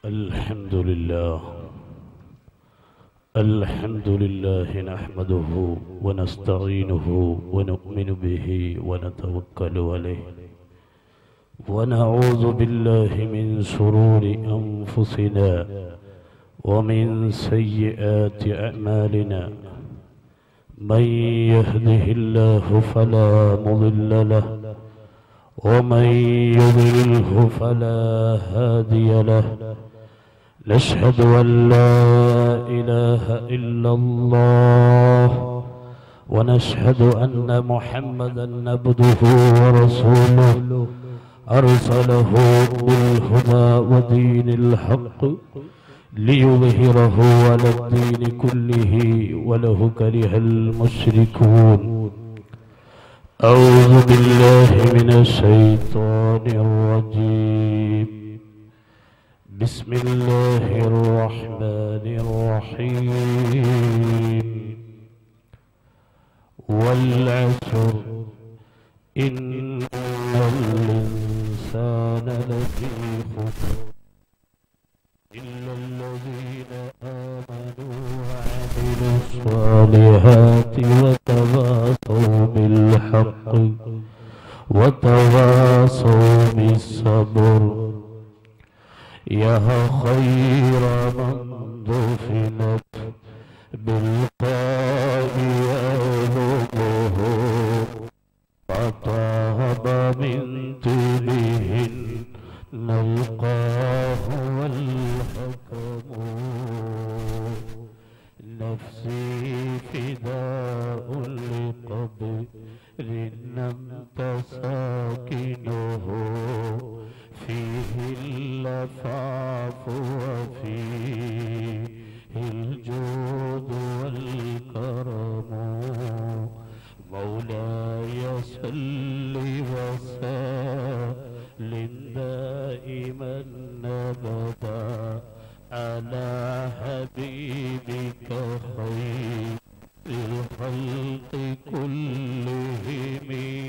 الحمد لله الحمد لله نحمده ونستعينه ونؤمن به ونتوكل عليه ونعوذ بالله من شرور أنفسنا ومن سيئات أعمالنا من يهده الله فلا مضل له ومن يضلله فلا هادي له نشهد أن لا إله إلا الله ونشهد أن محمدا عبده ورسوله أرسله بالهدى ودين الحق ليظهره على الدين كله وله كره المشركون أعوذ بالله من الشيطان الرجيم بسم الله الرحمن الرحيم والعصر إن الإنسان لفي خسر إلا الذين آمنوا وعملوا الصالحات وتواصوا بالحق وتواصوا بالصبر يا خير من دفنت بالقاء يهمه فطاب من طيبهن نلقاه والحكم نفسي فداء لقبر نمت ساكنه فيه اللفاف وفيه الجود والكرم مولاي صل وسلم دائما ابدا على حبيبك خير الخلق كلهم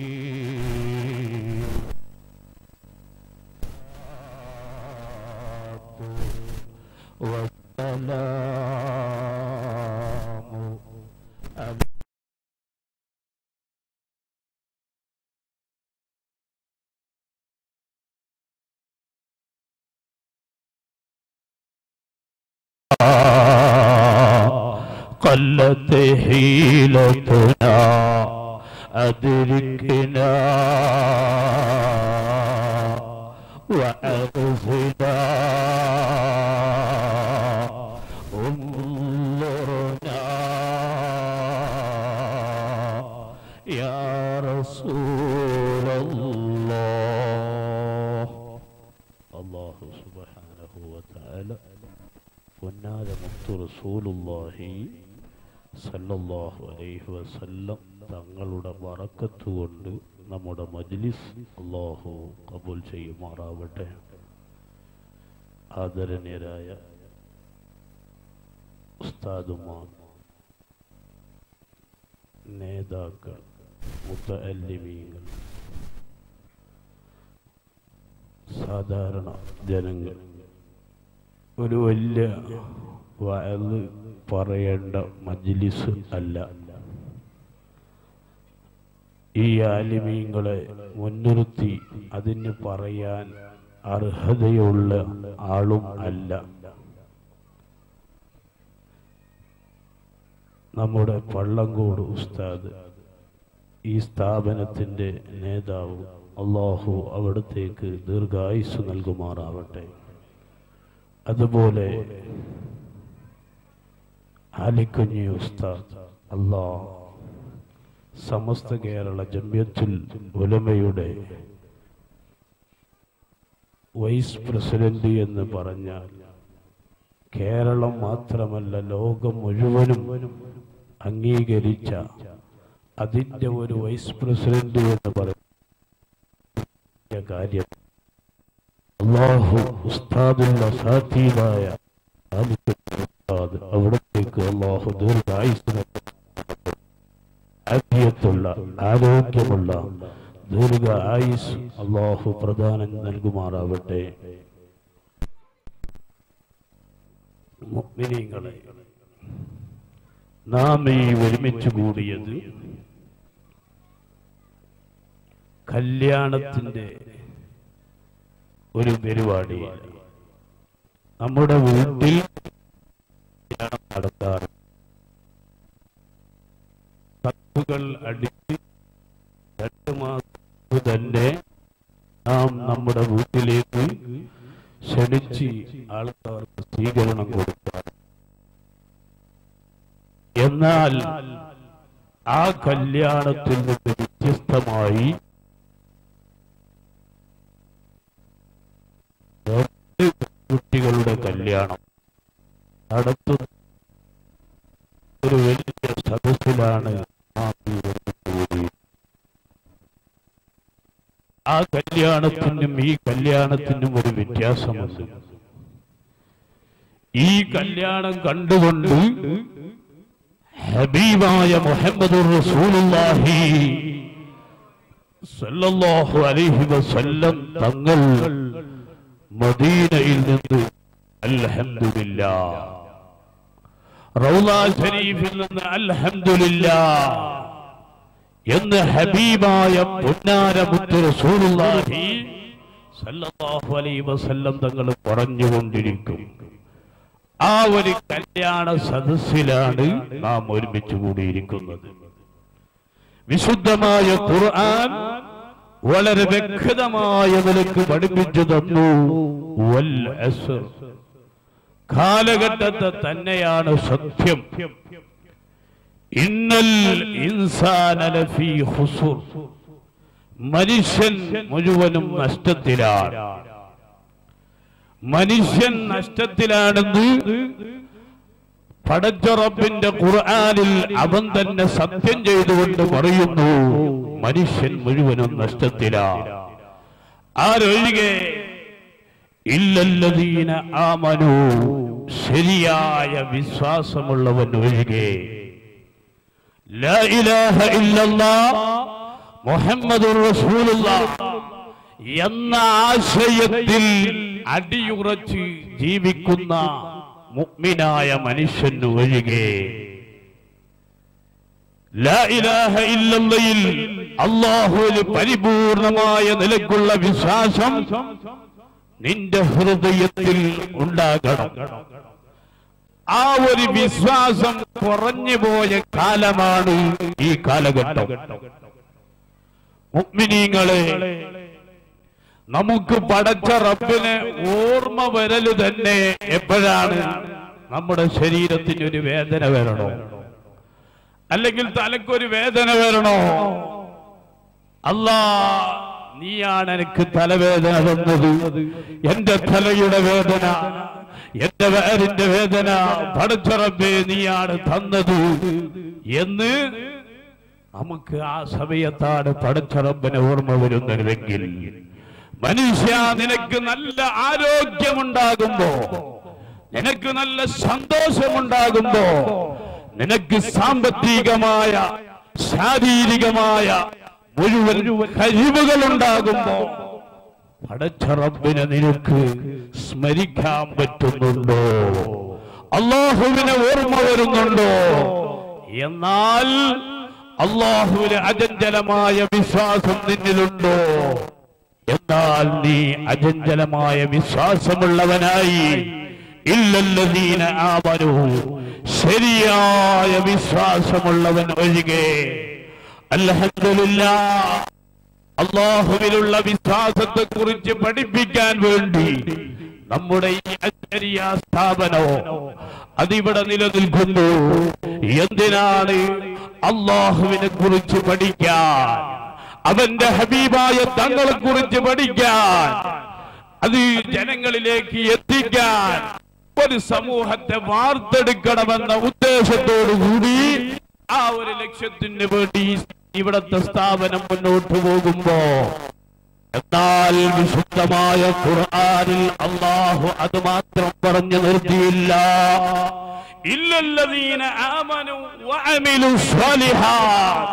والسلام على قلت حيلتنا أدركنا وأغفنا انظرنا يا رسول الله الله سبحانه وتعالى പൊന്നാര മുത്തു റസൂലുള്ളാഹി സല്ലല്ലാഹു അലൈഹി വസല്ലം തങ്ങളുടെ വറക്കത്ത് കൊണ്ട് നമ്മുടെ മജ്ലിസ് അള്ളാഹു കബൂൽ ചെയ്യുമാറാവട്ടെ ആദരണീയരായ ഉസ്താദുമാർ നേതാക്കൾ മുത്തല്ലിമീങ്ങൾ സാധാരണ ജനങ്ങൾ ഒരു വലിയ വയല് പറയേണ്ട മജ്ലിസ് അല്ല ഈ ആലിമീങ്ങളെ മുൻനിർത്തി അതിന് പറയാൻ അർഹതയുള്ള ആളും അല്ല നമ്മുടെ പള്ളങ്കോട് ഉസ്താദ് ഈ സ്ഥാപനത്തിൻ്റെ നേതാവ് അള്ളാഹു അവിടത്തേക്ക് ദീർഘായുസ് നൽകുമാറാവട്ടെ അതുപോലെ ആലിക്കുഞ്ഞി ഉസ്താദ് അല്ലാ സമസ്ത കേരള ജമ്യത്തുൽ ഉലമയുടെ വൈസ് പ്രസിഡന്റ് എന്ന് പറഞ്ഞാൽ കേരളം മാത്രമല്ല ലോകം മുഴുവനും അംഗീകരിച്ച അതിൻ്റെ ഒരു വൈസ് പ്രസിഡന്റ് എന്ന് പറയുന്ന കാര്യം അള്ളാഹു ഉസ്താദുൽ അസാത്തീതായ ഉസ്താദ് അവിടത്തേക്ക് അള്ളാഹു ദീർഘായുസ് ആഫിയത്തുള്ള ആരോഗ്യമുള്ള ദീർഘ ആയുസ് അള്ളാഹു പ്രദാനം നൽകുമാറാവട്ടെ മുഅ്മിനീങ്ങളെ നാം ഈ ഒരുമിച്ച് കൂടിയത് കല്യാണത്തിന്റെ ഒരു പരിപാടിയാണ് നമ്മുടെ വീട്ടിൽ കല്യാണം നടത്താറ് കത്തുകൾ അടിച്ച് രണ്ട് മാസം മുമ്പ് തന്നെ നാം നമ്മുടെ വീട്ടിലേക്ക് ക്ഷണിച്ച് ആൾക്കാർക്ക് സ്വീകരണം കൊടുക്കാം എന്നാൽ ആ കല്യാണത്തിൽ നിന്ന് വ്യത്യസ്തമായി രണ്ട് കുട്ടികളുടെ കല്യാണം നടത്തുന്ന ഒരു വലിയ സദസ്സിലാണ് നാം ഈ ഒരുമിച്ച് കൂടിയത്. ആ കല്യാണത്തിനും ഈ കല്യാണത്തിനും ഒരു വ്യത്യാസമുണ്ട് ഈ കല്യാണം കണ്ടുകൊണ്ട് ഹബീബായ മുഹമ്മദ് റസൂലുള്ളാഹി സല്ലല്ലാഹു അലൈഹി വസല്ലം തങ്ങൾ മദീനയിൽ നിന്ന് അൽഹംദുലില്ലാ റൗള ഷരീഫിൽ നിന്ന് അൽഹംദുലില്ലാ എന്ന് ഹബീബായ പൊന്നാര മുത്ത് റസൂലുള്ളാഹി സല്ലല്ലാഹു അലൈഹി വസല്ലം തങ്ങൾ പറഞ്ഞുകൊണ്ടിരിക്കും ആ ഒരു കല്യാണ സദസ്സിലാണ് നാം ഒരുമിച്ച് കൂടിയിരിക്കുന്നത് വിശുദ്ധമായ ഖുർആൻ വളരെ വ്യക്തമായ നിലക്ക് പഠിപ്പിച്ചു തന്നു വൽ അസ്ർ കാലഘട്ടത്തെ തന്നെയാണ് സത്യം ഇന്നൽ ഇൻസാന ലഫീ ഖുസുർ മനുഷ്യൻ മുഴുവനും നഷ്ടത്തിലാണ് മനുഷ്യൻ നഷ്ടത്തിലാണെന്ന് പടച്ച റബ്ബിന്റെ ഖുർആനിൽ അവൻ തന്നെ സത്യം ചെയ്തുകൊണ്ട് പറയുന്നു മനുഷ്യൻ മുഴുവനും നഷ്ടത്തിലാണ് ആരൊഴികെ ഇല്ലല്ലതീന ആമനു ശരിയായ വിശ്വാസമുള്ളവൻ ഒഴികെ ലാ ഇലാഹ ഇല്ലല്ലാഹ് മുഹമ്മദുർ റസൂലുള്ളാഹ് എന്ന ആശയത്തിൽ അടിയുറച്ച് ജീവിക്കുന്ന മുഗ്മിനായ മനുഷ്യന് ഒഴികെ ലാ ഇലാഹ ഇല്ലല്ലയിൽ അള്ളാഹുവിൽ പരിപൂർണമായ നിലക്കുള്ള വിശ്വാസം നിന്റെ ഹൃദയത്തിൽ ഉണ്ടാകണം ആ ഒരു വിശ്വാസം കുറഞ്ഞു പോയ കാലമാണ് ഈ കാലഘട്ടം മുഗ്മിനീങ്ങളെ നമുക്ക് പടച്ച റബ്ബിനെ ഓർമ്മ വരല് തന്നെ എപ്പോഴാണ് നമ്മുടെ ശരീരത്തിന് ഒരു വേദന വരണോ അല്ലെങ്കിൽ തലക്കൊരു വേദന വരണോ അല്ലാ നീയാണ് എനിക്ക് തലവേദന തന്നത് എന്റെ തലയുടെ വേദന എന്റെ വേറിന്റെ വേദന പടച്ചറബേ നീയാണ് തന്നത് എന്ന് നമുക്ക് ആ സമയത്താണ് പടച്ചറബിനെ ഓർമ്മ വരുന്നതെങ്കിൽ മനുഷ്യ നിനക്ക് നല്ല ആരോഗ്യമുണ്ടാകുമ്പോ നിനക്ക് നല്ല സന്തോഷമുണ്ടാകുമ്പോ നിനക്ക് സാമ്പത്തികമായ ശാരീരികമായ മുഴുവൻ കഴിവുകൾ ഉണ്ടാകുമ്പോ പടച്ച റബ്ബിനെ നിനക്ക് സ്മരിക്കാൻ പറ്റുന്നുണ്ടോ അള്ളാഹുവിനെ ഓർമ്മ വരുന്നുണ്ടോ എന്നാൽ അള്ളാഹുവിന് അചഞ്ചലമായ വിശ്വാസം നിന്നിലുണ്ടോ എന്നാൽ നീ അചഞ്ചലമായ വിശ്വാസമുള്ളവനായി ഇല്ലല്ലതീന ആവനു ശരിയായ വിശ്വാസമുള്ളവൻ ഒഴികെ അൽഹംദുലില്ല അള്ളാഹുവിലുള്ള വിശ്വാസത്തെ കുറിച്ച് പഠിപ്പിക്കാൻ വേണ്ടി നമ്മുടെ ഈ അച്ചരിയ സ്ഥാപനോ അതിവിടെ നിലനിൽക്കുന്നു എന്തിനാണ് അള്ളാഹുവിനെ കുറിച്ച് പഠിക്കാൻ അവന്റെ ഹബീബായ തങ്ങളെ കുറിച്ച് പഠിക്കാൻ അത് ജനങ്ങളിലേക്ക് എത്തിക്കാൻ ഒരു സമൂഹത്തെ വാർത്തെടുക്കണമെന്ന ഉദ്ദേശത്തോടു കൂടി ആ ഒരു ലക്ഷ്യത്തിന് വേണ്ടി ഇവിടത്തെ സ്ഥാപനം മുന്നോട്ട് പോകുമ്പോ എന്നാൽ വിശുദ്ധമായ ഖുർആനിൽ അള്ളാഹു അത് മാത്രം പറഞ്ഞു നിർത്തിയില്ല ഇല്ലല്ലദീന ആമനു വഅമിലു സ്വാലിഹാത്ത്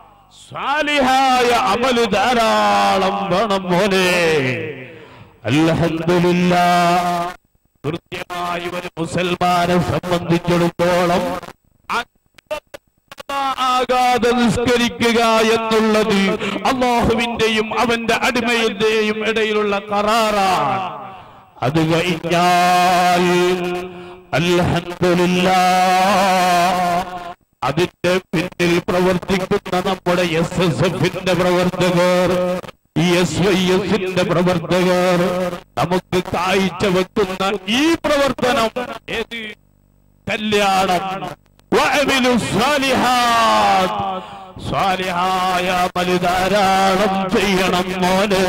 സാലിഹായ അമല് ധാരാളം വേണം മോനെ അൽഹംദുലില്ലാ കൃത്യമായി ഒരു മുസൽമാനെ സംബന്ധിച്ചിടത്തോളം ആകാതെ നിസ്കരിക്കുക എന്നുള്ളത് അള്ളാഹുവിന്റെയും അവന്റെ അടിമയുടെയും ഇടയിലുള്ള കറാറാണ് അത് കഴിഞ്ഞാൽ അൽഹംദുലില്ലാ അതിന്റെ പിന്നിൽ പ്രവർത്തിക്കുന്ന നമ്മുടെ എസ് എസ് എഫിന്റെ പ്രവർത്തകർ എസ് വൈ എസിന്റെ പ്രവർത്തകർ നമുക്ക് കാഴ്ച വെക്കുന്ന ഈ പ്രവർത്തനം ഏത് കല്യാണം വഅമിലു സ്വാലിഹാത്ത്. സ്വാലിഹായ അമല് ധാരാളം ചെയ്യണം മോനെ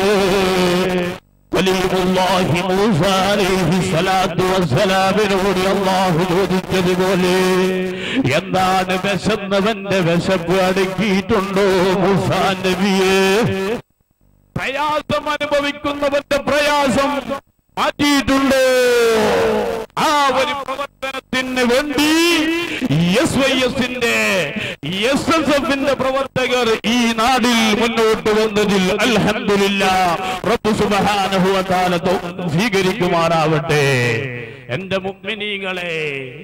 കലീമുല്ലാഹി മൂസ അലൈഹി സ്വലാത്തു വസ്സലാമിനോട് അള്ളാഹു ചോദിച്ചതുപോലെ എന്താണ് വിശന്നവന്റെ വിശപ്പ് അടുക്കിയിട്ടുണ്ടോ മൂസ നബിയെ പ്രയാസം അനുഭവിക്കുന്നവന്റെ പ്രയാസം മാറ്റിയിട്ടുണ്ടോ ആ ഒരു പ്രവർത്തനത്തിന് വേണ്ടി എസ് വൈ എസിന്റെ എസ് എസ് എഫിന്റെ പ്രവർത്തകർ ഈ നാടിൽ മുന്നോട്ട് വന്നതിൽ അൽഹംദുലില്ല റബ്ബ് സുബ്ഹാനഹു വ തആല തൗ- സ്വീകരിക്കുമാറാവട്ടെ എന്റെ മുഅ്മിനീങ്ങളെ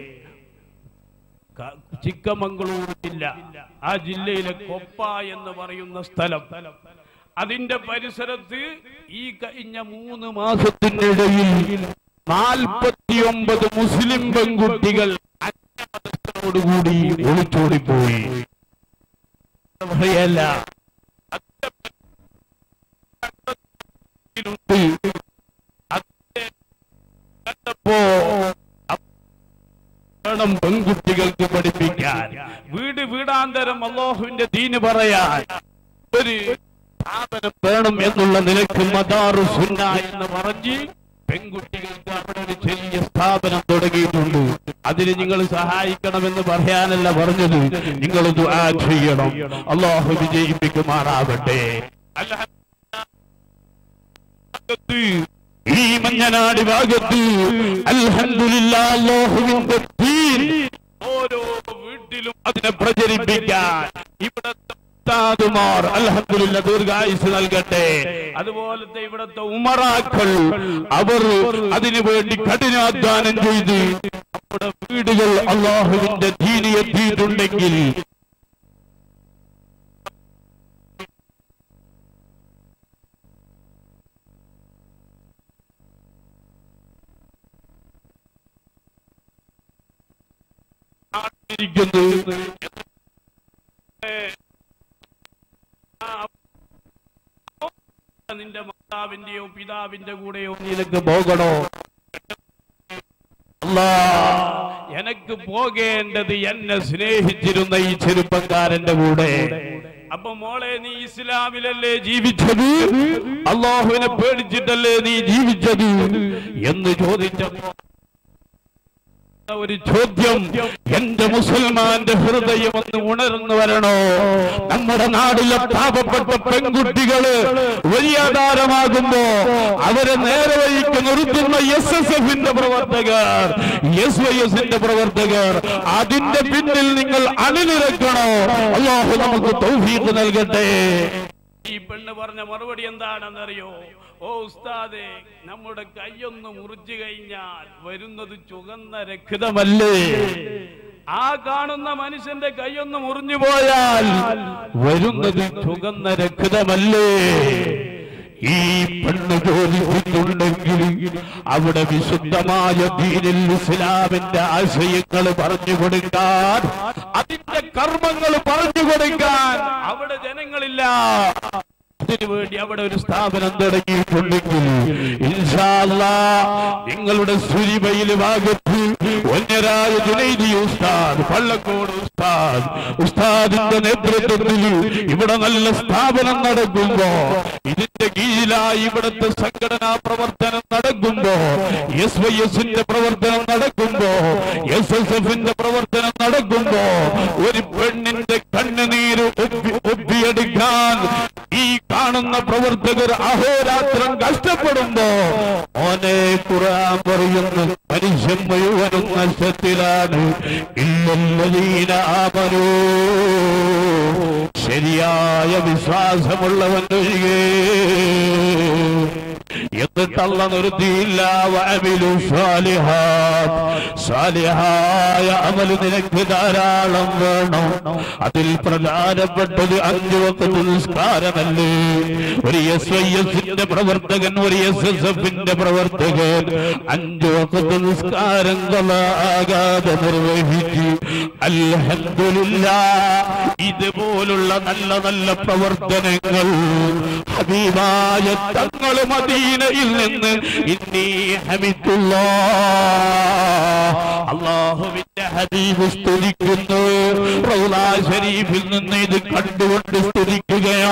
ക- ചിക്കമംഗളൂർ ജില്ല ആ ജില്ലയിലെ കൊപ്പ എന്ന് പറയുന്ന സ്ഥലം അതിന്റെ പരിസരത്ത് ഈ കഴിഞ്ഞ മൂന്ന് മാസത്തിനിടയിൽ നാൽപ്പത്തിയൊമ്പത് മുസ്ലിം പെൺകുട്ടികൾ അന്യമതസ്ഥരോടുകൂടി ഒളിച്ചോടിപ്പോയി പറയല്ല അതിന്റെ അതിന്റെ കണ്ടപ്പോ വേണം പെൺകുട്ടികൾക്ക് പഠിപ്പിക്കാൻ വീട് വീടാന്തരം അള്ളാഹുവിന്റെ ദീന് പറയാൻ ഒരു സ്ഥാപനം വേണം എന്നുള്ള നിലയ്ക്ക് മദാറു സുന്ന എന്ന് പറഞ്ഞ് പെൺകുട്ടികൾക്ക് അവിടെ ഒരു ചെറിയ സ്ഥാപനം തുടങ്ങിയിട്ടുണ്ട് അതിന് നിങ്ങൾ സഹായിക്കണമെന്ന് പറയാനല്ല പറഞ്ഞത് നിങ്ങൾ ദുആ ചെയ്യണം അള്ളാഹു വിജയിപ്പിക്കുമാറാവട്ടെ അൽഹംദുലില്ലാ. ഭാഗത്ത്, ഈ മഞ്ഞനാട് ഭാഗത്ത് അൽഹംദുലില്ലാ അല്ലാഹുവിന്റെ ദീൻ ഓരോ വീട്ടിലും അതിനെ പ്രചരിപ്പിക്കാൻ ഇവിടത്തെ ഉസ്താദുമാർ അൽഹംദുലില്ല ദീർഘായുസ് നൽകട്ടെ അതുപോലത്തെ ഇവിടത്തെ ഉമറാക്കൾ അവർ അതിനു വേണ്ടി കഠിനാധ്വാനം ചെയ്ത് നമ്മുടെ വീടുകൾ അള്ളാഹുവിന്റെ ദീനി എത്തിയിട്ടുണ്ടെങ്കിൽ ഇരിക്കുന്നത് നിന്റെ മാതാവിന്റെയോ പിതാവിന്റെ കൂടെയോ നിനക്ക് പോകണോ അല്ലാ, എനക്ക് പോകേണ്ടത് എന്നെ സ്നേഹിച്ചിരുന്ന ഈ ചെറുപ്പക്കാരന്റെ കൂടെ അപ്പൊ മോളെ നീ ഇസ്ലാമിലല്ലേ ജീവിച്ചത് അള്ളാഹുവിനെ പേടിച്ചിട്ടല്ലേ നീ ജീവിച്ചത് എന്ന് ചോദിച്ചപ്പോ ഒരു ചോദ്യം എന്റെ മുസൽമാന്റെ ഹൃദയം ഒന്ന് ഉണർന്നു വരണോ നമ്മുടെ നാട്ടിലെ പാപപ്പെട്ട പെൺകുട്ടികള് വലിയ ആധാരമാകുമ്പോ അവരെ നേരെ വഴിക്ക് നിർത്തുന്ന എസ് എസ് എഫിന്റെ പ്രവർത്തകർ എസ് വൈ എസിന്റെ പ്രവർത്തകർ അതിന്റെ പിന്നിൽ നിങ്ങൾ അണിനിരക്കണോ അള്ളാഹു നമുക്ക് തൗഫീഖ് നൽകട്ടെ ഈ പെണ്ണ് പറഞ്ഞ മറുപടി എന്താണെന്നറിയോ ഓ ഉസ്താദെ നമ്മുടെ കൈയൊന്ന് മുറിച്ചു കഴിഞ്ഞാൽ വരുന്നത് ചുവന്ന രക്തമല്ലേ ആ കാണുന്ന മനുഷ്യന്റെ കൈയൊന്ന് മുറിഞ്ഞു പോയാൽ വരുന്നത് ചുവന്ന രക്തമല്ലേ ഈ പെണ്ണ് ചോദിച്ചിട്ടുണ്ടെങ്കിൽ അവിടെ വിശുദ്ധമായ ദീനിൽ ഇസ്ലാമിന്റെ ആശയങ്ങൾ പറഞ്ഞു കൊടുക്കാൻ അതിന്റെ കർമ്മങ്ങൾ പറഞ്ഞു കൊടുക്കാൻ അവിടെ ജനങ്ങളില്ല അതിനു വേണ്ടി അവിടെ ഒരു സ്ഥാപനം തുടങ്ങിയിട്ടുണ്ടെങ്കിൽ ഇൻഷാ അല്ലാ നിങ്ങളുടെ സുരിമയിൽ ഭാഗത്ത് ഒന്നരായ ജുനൈദി ഉസ്താദ് പള്ളക്കോട് ഉസ്താദ് ഉസ്താദിന്റെ നേതൃത്വത്തിൽ ഇവിടെ നല്ല സ്ഥാപനം നടക്കുമ്പോ ഇതിന്റെ കീഴിലായി ഇവിടുത്തെ സംഘടനാ പ്രവർത്തനം നടക്കുമ്പോ എസ് വൈ എസിന്റെ പ്രവർത്തനം നടക്കുമ്പോ എസ് എസ് എഫിന്റെ പ്രവർത്തനം നടക്കുമ്പോ ഒരു പെണ്ണിന്റെ കണ്ണുനീര് ഒപ്പി ഒപ്പിയെടുക്കാൻ ഈ കാണുന്ന പ്രവർത്തകർ അഹോരാത്രം കഷ്ടപ്പെടുമ്പോ ഓനെ ഖുർആൻ പറയുന്നു മനുഷ്യൻ മുഴുവനും നഷ്ടത്തിലാണ് ഇല്ലല്ലതീന ആമനോ ശരിയായ വിശ്വാസമുള്ളവൻ ഒഴികെ എന്നിട്ടല്ല നിർത്തിയില്ല വഅമിലു സ്വാലിഹാത്ത് സ്വാലിഹായ അമൽ നിനക്ക് ധാരാളം വേണം അതിൽ പ്രധാനപ്പെട്ടത് അഞ്ചു വക്ത നിസ്കാരമല്ലേ ഒരു എസ് ഐ എസിന്റെ പ്രവർത്തകൻ ഒരു എസ് എസ് എഫിന്റെ പ്രവർത്തകൻ അഞ്ചു വക്ത നിസ്കാരങ്ങളാകാതെ നിർവഹിച്ച് അൽഹംദുലില്ല ഇതുപോലുള്ള നല്ല നല്ല പ്രവർത്തനങ്ങൾ ഹബീബായ തങ്ങൾ മദീനയിൽ നിന്ന് ഇന്നീ ഹമിത്തുള്ള അള്ളാഹുവിന്റെ ഹബീബ് സ്തുതിക്കുന്നു റൗലാ ഷരീഫിൽ നിന്ന് ഇത് കണ്ടുകൊണ്ട് സ്തുതിക്കുകയാ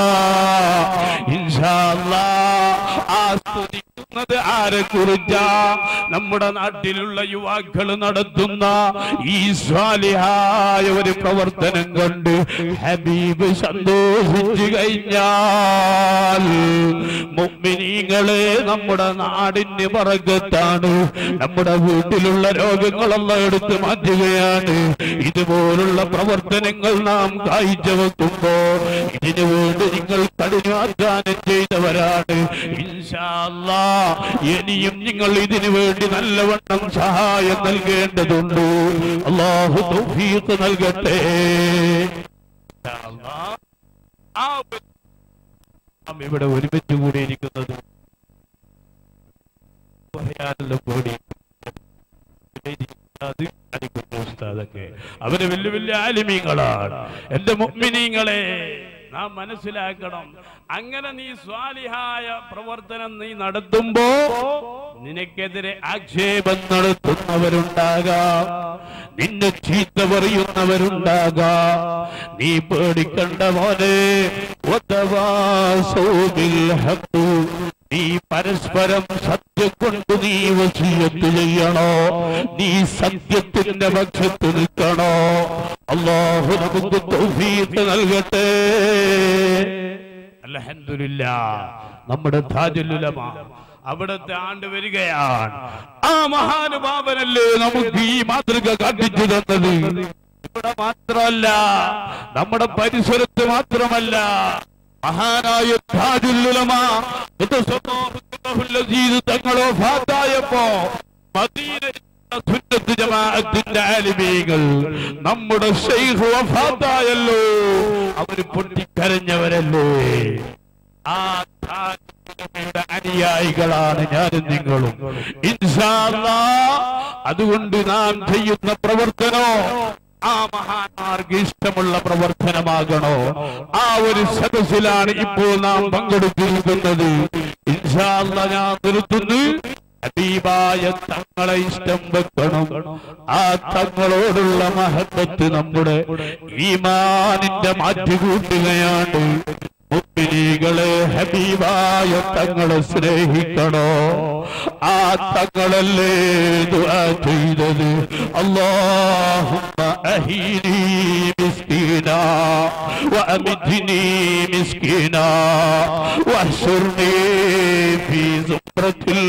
ഇൻഷാ അല്ലാഹ് ആ സ്തുതിക്കുന്നത് ആരെ കുറിച്ചാ നമ്മുടെ നാട്ടിലുള്ള യുവാക്കൾ നടത്തുന്ന ഈ സ്വാലിഹായ ഒരു പ്രവർത്തനം കൊണ്ട് ഹബീബ് സന്തോഷിച്ചു കഴിഞ്ഞാൽ മുഗ്മിനീങ്ങളെ നമ്മുടെ നാടിന് പറകത്താണ് നമ്മുടെ വീട്ടിലുള്ള രോഗങ്ങളെല്ലാം എടുത്ത് മാറ്റുകയാണ് ഇതുപോലുള്ള പ്രവർത്തനങ്ങൾ നാം കാഴ്ചവെക്കുമ്പോ ഇതിനു വേണ്ടി നിങ്ങൾ കഠിനാധ്വാനം ചെയ്തവരാണ് ഇൻഷാ അല്ലാ ഇനിയും നിങ്ങൾ ഇതിനു വേണ്ടി നല്ലവണ്ണം സഹായം നൽകേണ്ടതുണ്ട് അള്ളാഹു തൗഫീഖ് നൽകട്ടെ ഇൻഷാ അല്ലാ. ആ ഒരു നാം ഇവിടെ ഒരുമിച്ച് കൂടിയിരിക്കുന്നത് പറയാനുള്ള പേടി അത് കാണിക്കുന്നു ഉസ്താദൊക്കെ അവര് വലിയ വലിയ ആലിമീങ്ങളാണ് എന്റെ മുഗ്മിനീങ്ങളെ നാം മനസ്സിലാക്കണം അങ്ങനെ നീ സ്വാലിഹായ പ്രവർത്തനം നീ നടത്തുമ്പോ നിനക്കെതിരെ ആക്ഷേപം നടത്തുന്നവരുണ്ടാകാം നിന്നെ ചീത്ത പറയുന്നവരുണ്ടാകാം നീ പേടിക്കണ്ട മോനെ വതവാസൗ ബിൽ ഹഖ്. നീ പരസ്പരം സത്യം കൊണ്ട് നീ വസീയത്ത് ചെയ്യണോ നീ സത്യത്തിന്റെ പക്ഷത്ത് നിൽക്കണോ അള്ളാഹു നമുക്ക് തൗഫീഖ് നൽകട്ടെ അൽഹംദുലില്ല നമ്മുടെ താജുലുലമ അവിടുത്തെ ആണ്ട് വരികയാണ് ആ മഹാനുഭാവനല്ലേ നമുക്ക് ഈ മാതൃക കാട്ടിച്ചു തന്നത് ഇവിടെ മാത്രമല്ല നമ്മുടെ പരിസരത്ത് മാത്രമല്ല മഹാനായ താജുല്ലുലമ തങ്ങളോ ഫാത്തായപ്പോ മദീന സുന്നത്ത് ജമാഅത്തിന്റെ ആലിമീങ്ങൾ നമ്മുടെ ഷെയ്ഖ് വഫാത്തായല്ലോ അവര് പൊട്ടിക്കരഞ്ഞവരല്ലേ ആ താജുലുലമയുടെ അനുയായികളാണ് ഞാനും നിങ്ങളും ഇൻഷാ അല്ലാഹ് അതുകൊണ്ട് നാം ചെയ്യുന്ന പ്രവർത്തനോ ആ മഹാന്മാർക്ക് ഇഷ്ടമുള്ള പ്രവർത്തനമാകണോ ആ ഒരു സദസ്സിലാണ് ഇപ്പോൾ നാം പങ്കെടുത്തിരിക്കുന്നത് ഇൻഷാ അല്ലാഹ് ഞാൻ നിർത്തുന്നു ഹബീബായ തങ്ങളെ ഇഷ്ടം വെക്കണം ആ തങ്ങളോടുള്ള മഹത്വത്ത് നമ്മുടെ ഈമാനിന്റെ മാറ്റുകൂട്ടുകയാണ് മുഗ്മിനീകളെ ഹബീബായ തങ്ങളെ സ്നേഹിക്കണോ ആ തങ്ങളല്ലേ ദുആ ചെയ്തത് അല്ലാഹുമ്മ അഹീനി മിസ്കീനാ വഅമിദ്നി മിസ്കീനാ വഹ്ശുർനി ഫീ സുബ്രത്തിൽ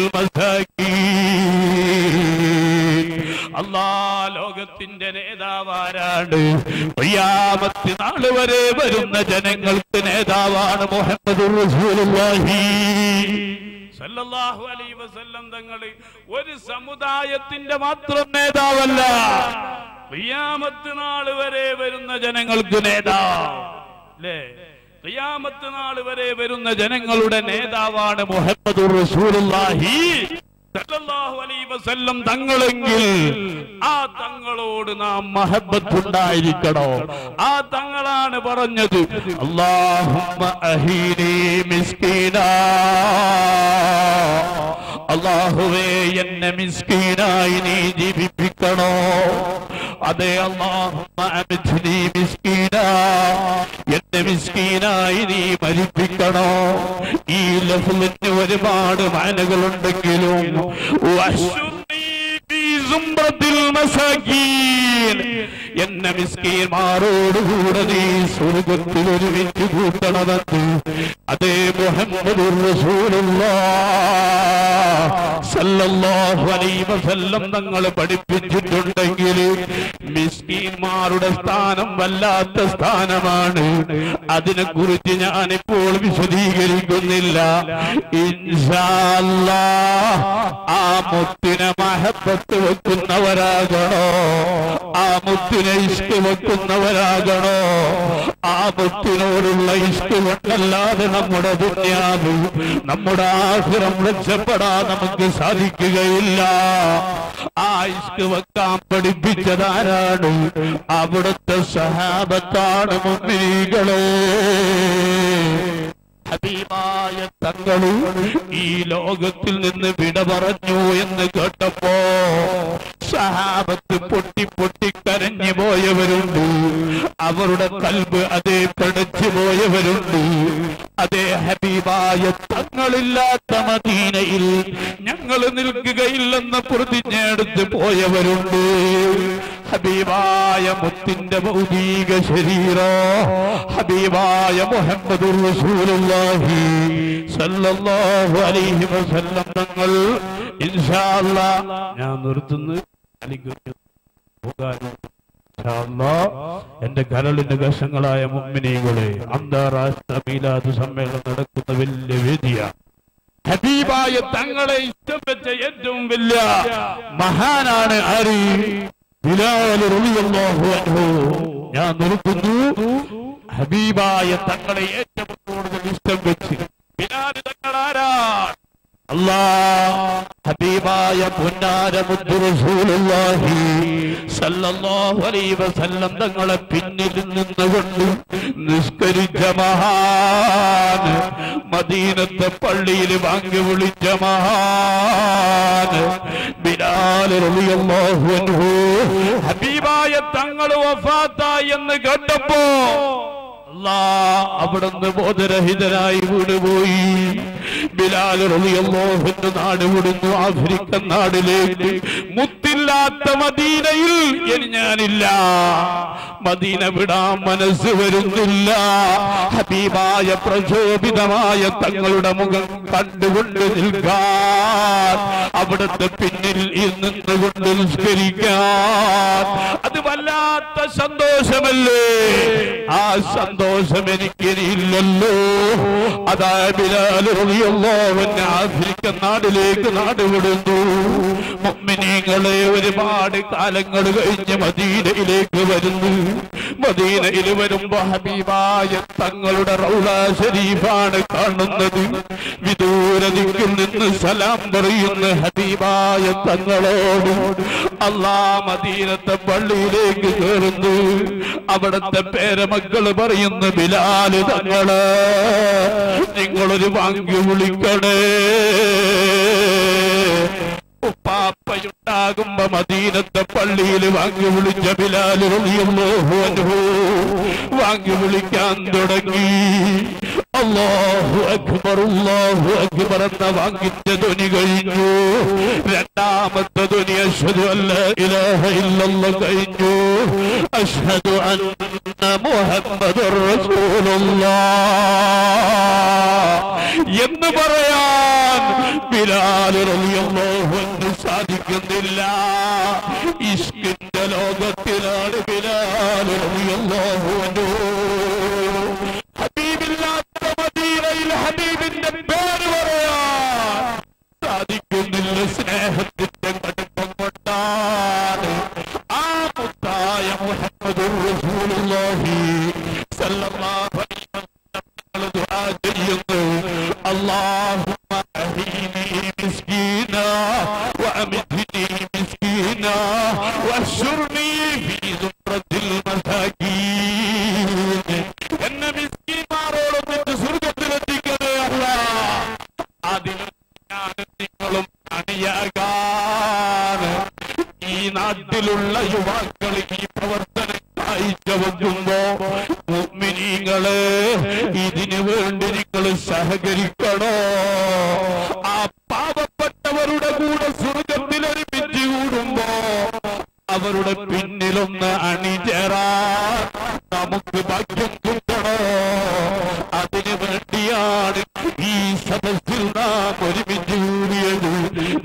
മസാകീൻ അല്ലാ ലോകത്തിന്റെ നേതാവാരാണ് ഖിയാമത്ത് നാൾ വരെ വരുന്ന ജനങ്ങൾക്ക് നേതാവാണ് മുഹമ്മദ് റസൂലുള്ളാഹി സല്ലല്ലാഹു അലൈഹി വസല്ലം തങ്ങൾ ഒരു സമുദായത്തിന്റെ മാത്രം നേതാവല്ല ഖിയാമത്ത് നാൾ വരെ വരുന്ന ജനങ്ങൾക്ക് നേതാവ് അല്ലേ ഖിയാമത്ത് നാൾ വരെ വരുന്ന ജനങ്ങളുടെ നേതാവാണ് മുഹമ്മദ് റസൂലുള്ളാഹി സല്ലല്ലാഹു അലൈഹി വസല്ലം തങ്ങളെങ്കിൽ ആ തങ്ങളോട് നാം മഹബത്തുണ്ടായിരിക്കണോ ആ തങ്ങളാണ് പറഞ്ഞത് അല്ലാഹുമ്മ അഹീനി മിസ്കീനാ അള്ളാഹുവേ എന്നെ മിസ്കീനായി നീ ജീവിപ്പിക്കണോ അതെ അള്ളാഹുമ്മ അമിത്നി മിസ്കീനാ എന്നെ മിസ്കീനായി നീ മരിപ്പിക്കണോ ഈ ലഫ്ലിന് ഒരുപാട് മാനകളുണ്ടെങ്കിലും വഹ്ശുർനി ഫീ സുംറത്തിൽ മസാകീൻ. എന്നെ മിസ്കീന്മാരോടുകൂടെ നീ സ്വർഗത്തിൽ ഒരുമിച്ച് കൂട്ടണമെന്ന് അതേ മുഹമ്മദ് സല്ലല്ലാഹു അലൈഹി വസല്ലം തങ്ങൾ പഠിപ്പിച്ചിട്ടുണ്ടെങ്കിൽ മിസ്കീൻ നബിമാരുടെ സ്ഥാനം വല്ലാത്ത സ്ഥാനമാണ് അതിനെ കുറിച്ച് ഞാനിപ്പോൾ വിശദീകരിക്കുന്നില്ല ഇൻഷാ അല്ലാഹ് ആ മുത്തിനെ മഹബത്ത് വെക്കുന്നവരാകണോ ആ മുത്തിനെ ഇഷ്ട വെക്കുന്നവരാകണോ ആ മുത്തിനോടുള്ള ഇഷ്ട കൊണ്ടല്ലാതെ നമ്മുടെ ദുന്യാവ് നമ്മുടെ ആഹ്റം രക്ഷപ്പെടാൻ നമുക്ക് സാധിക്കുകയില്ല ആ ഇഷ്ട വെക്കാൻ പഠിപ്പിച്ചതാരാണ് അവിടുത്തെ സഹാബത്താണ് മുന്നീകളെ ഹബീബായ തങ്ങള് ഈ ലോകത്തിൽ നിന്ന് വിട പറഞ്ഞു എന്ന് കേട്ടപ്പോ സഹാബത്ത് പൊട്ടി പൊട്ടി കരഞ്ഞു പോയവരുണ്ട് അവരുടെ കൽബ് അതേ പിടച്ചു പോയവരുണ്ട് അതേ ഹബീബായ തങ്ങളില്ലാത്ത മദീനയിൽ ഞങ്ങൾ നിൽക്കുകയില്ലെന്ന പ്രതിജ്ഞ എടുത്ത് പോയവരുണ്ട് ഹബീബായ മുത്തിന്റെ ഭൗതിക ശരീരോ ഹബീബായ മുഹമ്മദ് റസൂലുള്ളാഹി സല്ലല്ലാഹു അലൈഹി വസല്ലം തങ്ങൾ ഇൻഷാ അല്ലാ ഞാൻ നിർത്തുന്നു അല്ലെങ്കിൽ പോകാനും ഇൻഷാ അല്ലാ, എന്റെ കരളിന്റെ കഷങ്ങളായ മുമ്മിനികളെ അന്താരാഷ്ട്ര മീലാദ് സമ്മേളനം നടക്കുന്ന വലിയ വേദിയാണ് ഹബീബായ തങ്ങളെ ഇഷ്ടം വെച്ച ഏറ്റവും വലിയ മഹാനാണ് ആര് ബിലാൽ റളിയല്ലാഹു അൻഹു ഞാൻ നിർത്തുന്നു ഹബീബായ തങ്ങളെ ഏറ്റവും കൂടുതൽ ഇഷ്ടം വെച്ച് ബിലാൽ തങ്ങൾ ആരാണ് അല്ലാ ഹബീബായ പുന്നാര മുദ്ദു റസൂലുള്ളാഹി സല്ലല്ലാഹു അലൈഹി വസല്ലം തങ്ങളെ പിന്നിൽ നിന്നുകൊണ്ട് നിസ്കരിച്ച മഹാൻ മദീനത്തെ പള്ളിയിൽ വാങ്ങി വിളിച്ച മഹാൻ ബിലാൽ റളിയല്ലാഹു അൻഹു ഹബീബായ തങ്ങൾ വഫാത്തായി എന്ന് കേട്ടപ്പോ അല്ലാ അവിടുന്ന് ബോധരഹിതനായി വീടുപോയി ബിലാൽ റളിയല്ലാഹുവിന്റെ നാട് വിടുന്നു ആഫ്രിക്കൻ നാടിലേക്ക് മുത്തില്ലാത്ത മദീനയിൽ ഇനി ഞാനില്ല മദീന വിടാൻ മനസ്സ് വരുന്നില്ല ഹബീബായ പ്രചോദിതമായ തങ്ങളുടെ മുഖം കണ്ടുകൊണ്ട് നിൽക്കാൻ അവിടുത്തെ പിന്നിൽ നിന്നുകൊണ്ട് നിസ്കരിക്കാൻ അത് വല്ലാത്ത സന്തോഷമല്ലേ ആ സന്തോഷം എനിക്കിനിയില്ലല്ലോ അതാ ബിലാൽ റളിയല്ലാഹുവിനെ ആഫ്രിക്കൻ നാടിലേക്ക് നാട് വിടുന്നു മുഅ്മിനീങ്ങളെ ഒരുപാട് കാലങ്ങൾ കഴിഞ്ഞ് മദീനയിലേക്ക് വരുന്നു മദീനയിൽ വരുമ്പോ ഹബീബായ തങ്ങളുടെ റൗള ഷരീഫാണ് കാണുന്നത് വിദൂര ദിക്കിൽ നിന്ന് സലാം പറയുന്ന ഹബീബായ തങ്ങളോട് അല്ലാ മദീനത്തെ പള്ളിയിലേക്ക് കയറുന്നു അവിടത്തെ പേരമക്കള് പറയുന്ന ബിലാല് തങ്ങള് നിങ്ങളൊരു വാങ്ങി വിളിക്കണേ ഉപ്പാപ്പയുണ്ടാകുമ്പോ മദീനത്തെ പള്ളിയിൽ വാങ്ങി വിളിച്ച ബിലാൽ റളിയല്ലാഹു അൻഹു വാങ്ങി വിളിക്കാൻ തുടങ്ങി അല്ലാഹു അക്ബർ അല്ലാഹു അക്ബർ എന്ന വാങ്ങിച്ച ധ്വനി കഴിഞ്ഞു രണ്ടാമത്തെ ധ്വനി അഷ്ഹദു അല്ല ഇലാഹ ഇല്ലല്ലാഹ് കഴിഞ്ഞു അഷ്ഹദു അന്ന മുഹമ്മദുർ റസൂലുള്ളാഹ് എന്ന് പറയാൻ ബിലാൽ റളിയല്ലാഹു അൻഹു സാധിക്കുന്നില്ല ഇഷ്കിന്റെ ലോകത്തിലാണ് ബിലാൽ റളിയല്ലാഹു അൻഹു ഹബീബില്ലാത്ത മദീനയിൽ ഹബീബിന്റെ പേര് പറയാൻ സാധിക്കുന്നില്ല സ്നേഹത്തിന്റെ കടുപ്പം കൊണ്ടാണ് ആ മുത്തായ മുഹമ്മദുർ റസൂലുള്ളാഹി സല്ലല്ലാഹു അലൈഹി വസല്ലം തങ്ങൾ ദുആ ചെയ്യുന്നു اللهم أهيني مسكينا وأمتني مسكينا واحشرني في زمرة المساكين എന്നെ മിസ്കീന്മാരോടൊന്നിട്ട് സ്വർഗത്തിലെത്തിക്കണേ അല്ല അതിന് ഞാൻ നിങ്ങളും അണിയാകാൻ ഈ നാട്ടിലുള്ള യുവാക്കൾ ഈ പ്രവർത്തനം കാഴ്ചവെക്കുമ്പോ മുഅ്മിനീങ്ങള് ഇതിനു വേണ്ടി നിങ്ങൾ സഹകരിക്കണോ ആ പാവപ്പെട്ടവരുടെ കൂടെ സ്വർഗത്തിൽ ഒരുമിച്ച് കൂടുമ്പോ അവരുടെ പിന്നിലൊന്ന് അണിചേരാൻ നമുക്ക് ഭാഗ്യം കിട്ടണോ അതിനു വേണ്ടിയാണ് ഈ സദസ്സിൽ നാം ഒരുമിച്ച് കൂടിയത് നിങ്ങൾ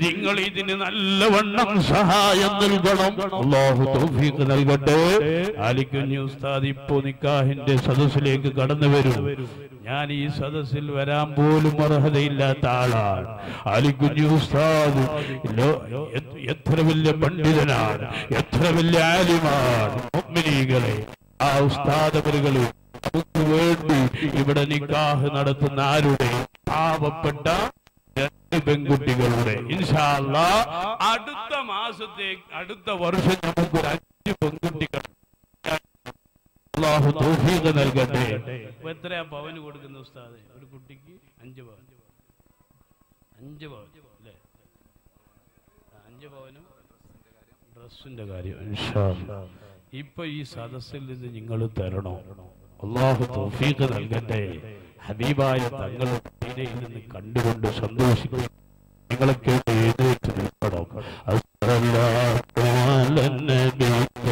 ഇതിന് നല്ലവണ്ണം സഹായം നൽകണം അള്ളാഹു തൗഫീഖ് നൽകട്ടെ ആലിക്കുഞ്ഞു ഉസ്താദ് ഇപ്പോ നിക്കാഹിന്റെ സദസ്സിലേക്ക് കടന്നു വരും ഞാൻ ഈ സദസ്സിൽ വരാൻ പോലും അർഹതയില്ലാത്ത ആളാണ് ആലിക്കുഞ്ഞു ഉസ്താദ് ലോ- എ- എത്ര വലിയ പണ്ഡിതനാണ് എത്ര വലിയ ആലിമാണ് മുഅ്മിനീകളെ ആ ഉസ്താദവരുകളെ നമുക്ക് വേണ്ടി ഇവിടെ നിക്കാഹ് നടത്തുന്ന ആരുടെ പാവപ്പെട്ട രണ്ട് പെൺകുട്ടികളുടെ ഇൻഷാല്ല അടുത്ത മാസത്തെ അടുത്ത വർഷം നമുക്ക് ഒരു അഞ്ച് പെൺകുട്ടികൾ അള്ളാഹു തൗഫീഖ് നൽകട്ടെ ഇപ്പൊ എത്രയാ പവന് കൊടുക്കുന്ന ഉസ്താദ് ഒരു കുട്ടിക്ക് അഞ്ച് പവൻ അഞ്ച് പവൻ അല്ലേ ആ, അഞ്ച് പവനും ഡ്രസ്സിന്റെ കാര്യം ഇൻഷാ അല്ലാ. ഇപ്പൊ ഈ സദസ്സിൽ നിന്ന് നിങ്ങൾ തരണോ അള്ളാഹു തൗഫീഖ് നൽകട്ടെ ഹബീബായ തങ്ങളുടെ ദീനയിൽ നിന്ന് കണ്ടുകൊണ്ട് സന്തോഷിക്കും നിങ്ങളൊക്കെ എഴുന്നേറ്റ് നിൽക്കണം അസ്സലാത്തു അലന്നബി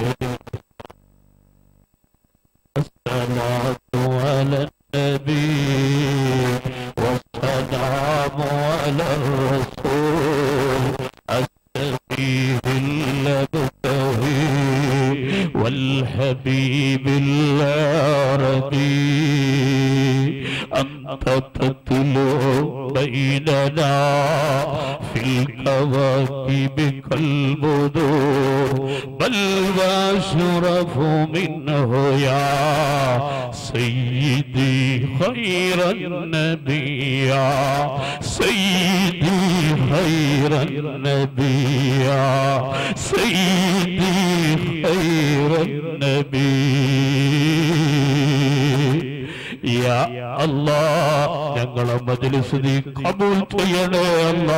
الصلاة على النبي والسلام على الرسول السفيه المبتغي والحبيب العربي أنت تتلو بيننا في الكواكب كالبدور بل واشرف منه يا سيدي خير النبي يا سيدي خير النبي يا سيدي خير النبي യാ അല്ലാ ഞങ്ങളെ മജ്ലിസ് നീ കബൂൽ ചെയ്യണേ അല്ലാ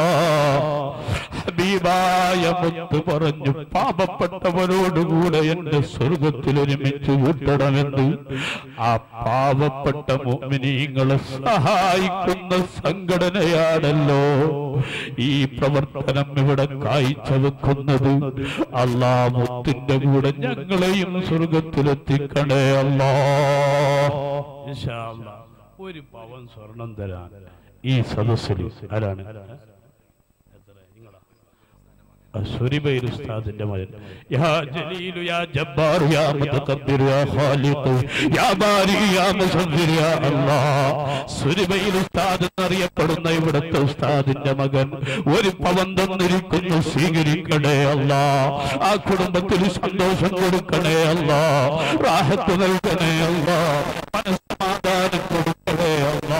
ഹബീബായ മുത്ത് പറഞ്ഞു പാപപ്പെട്ടവരോടുകൂടെ എന്റെ സ്വർഗത്തിൽ ഒരുമിച്ച് കൂട്ടണമെന്ന് ആ പാവപ്പെട്ട മോമിനീങ്ങളെ സഹായിക്കുന്ന സംഘടനയാണല്ലോ ഈ പ്രവർത്തനം ഇവിടെ കാഴ്ചവെക്കുന്നത് അല്ലാ മുത്തിന്റെ കൂടെ ഞങ്ങളെയും സ്വർഗത്തിലെത്തിക്കണേ അല്ലാ ഇൻഷാ അല്ലാ. ഒരു പവൻ സ്വർണം തരാൻ ഈ സദസ്സിൽ ആരാണ് എത്ര? നിങ്ങളാ? സുരിബൈർ ഉസ്താദിന്റെ മകൻ യാ ജലീലു യാ ജബ്ബാർ യാ മുതകബ്ബിർ യാ ഖാലിഖ് യാ ബാരി യാ മുസവ്വിർ യാ അല്ലാഹ് സുരിബൈർ ഉസ്താദ് എന്നറിയപ്പെടുന്ന ഇവിടുത്തെ ഉസ്താദിന്റെ മകൻ ഒരു പവൻ തന്നിരിക്കുന്നു സ്വീകരിക്കണേ അല്ലാ ആ കുടുംബത്തിൽ സന്തോഷം കൊടുക്കണേ അല്ലാ റാഹത്ത് നൽകണേ അല്ലാ മനസ്സമാധാനം കൊടുക്കണേ അല്ലാ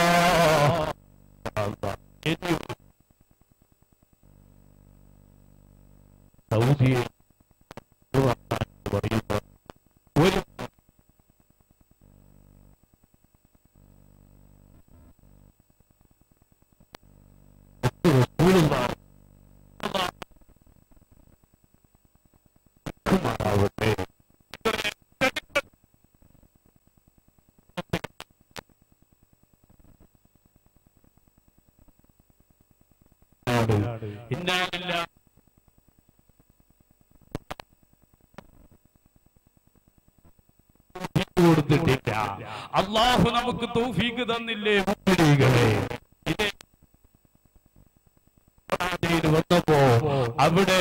അല്ലാ. ഇനി സൗദിയെ പറയുന്ന ഒരു ആവട്ടെ ഇന്നാലില്ല കൊടുത്തിട്ടില്ല അള്ളാഹു നമുക്ക് തൗഫീക്ക് തന്നില്ലേ മുഅ്മിനീകളെ ഇതേ ഖുർആനിൽ വന്നപ്പോ അവിടെ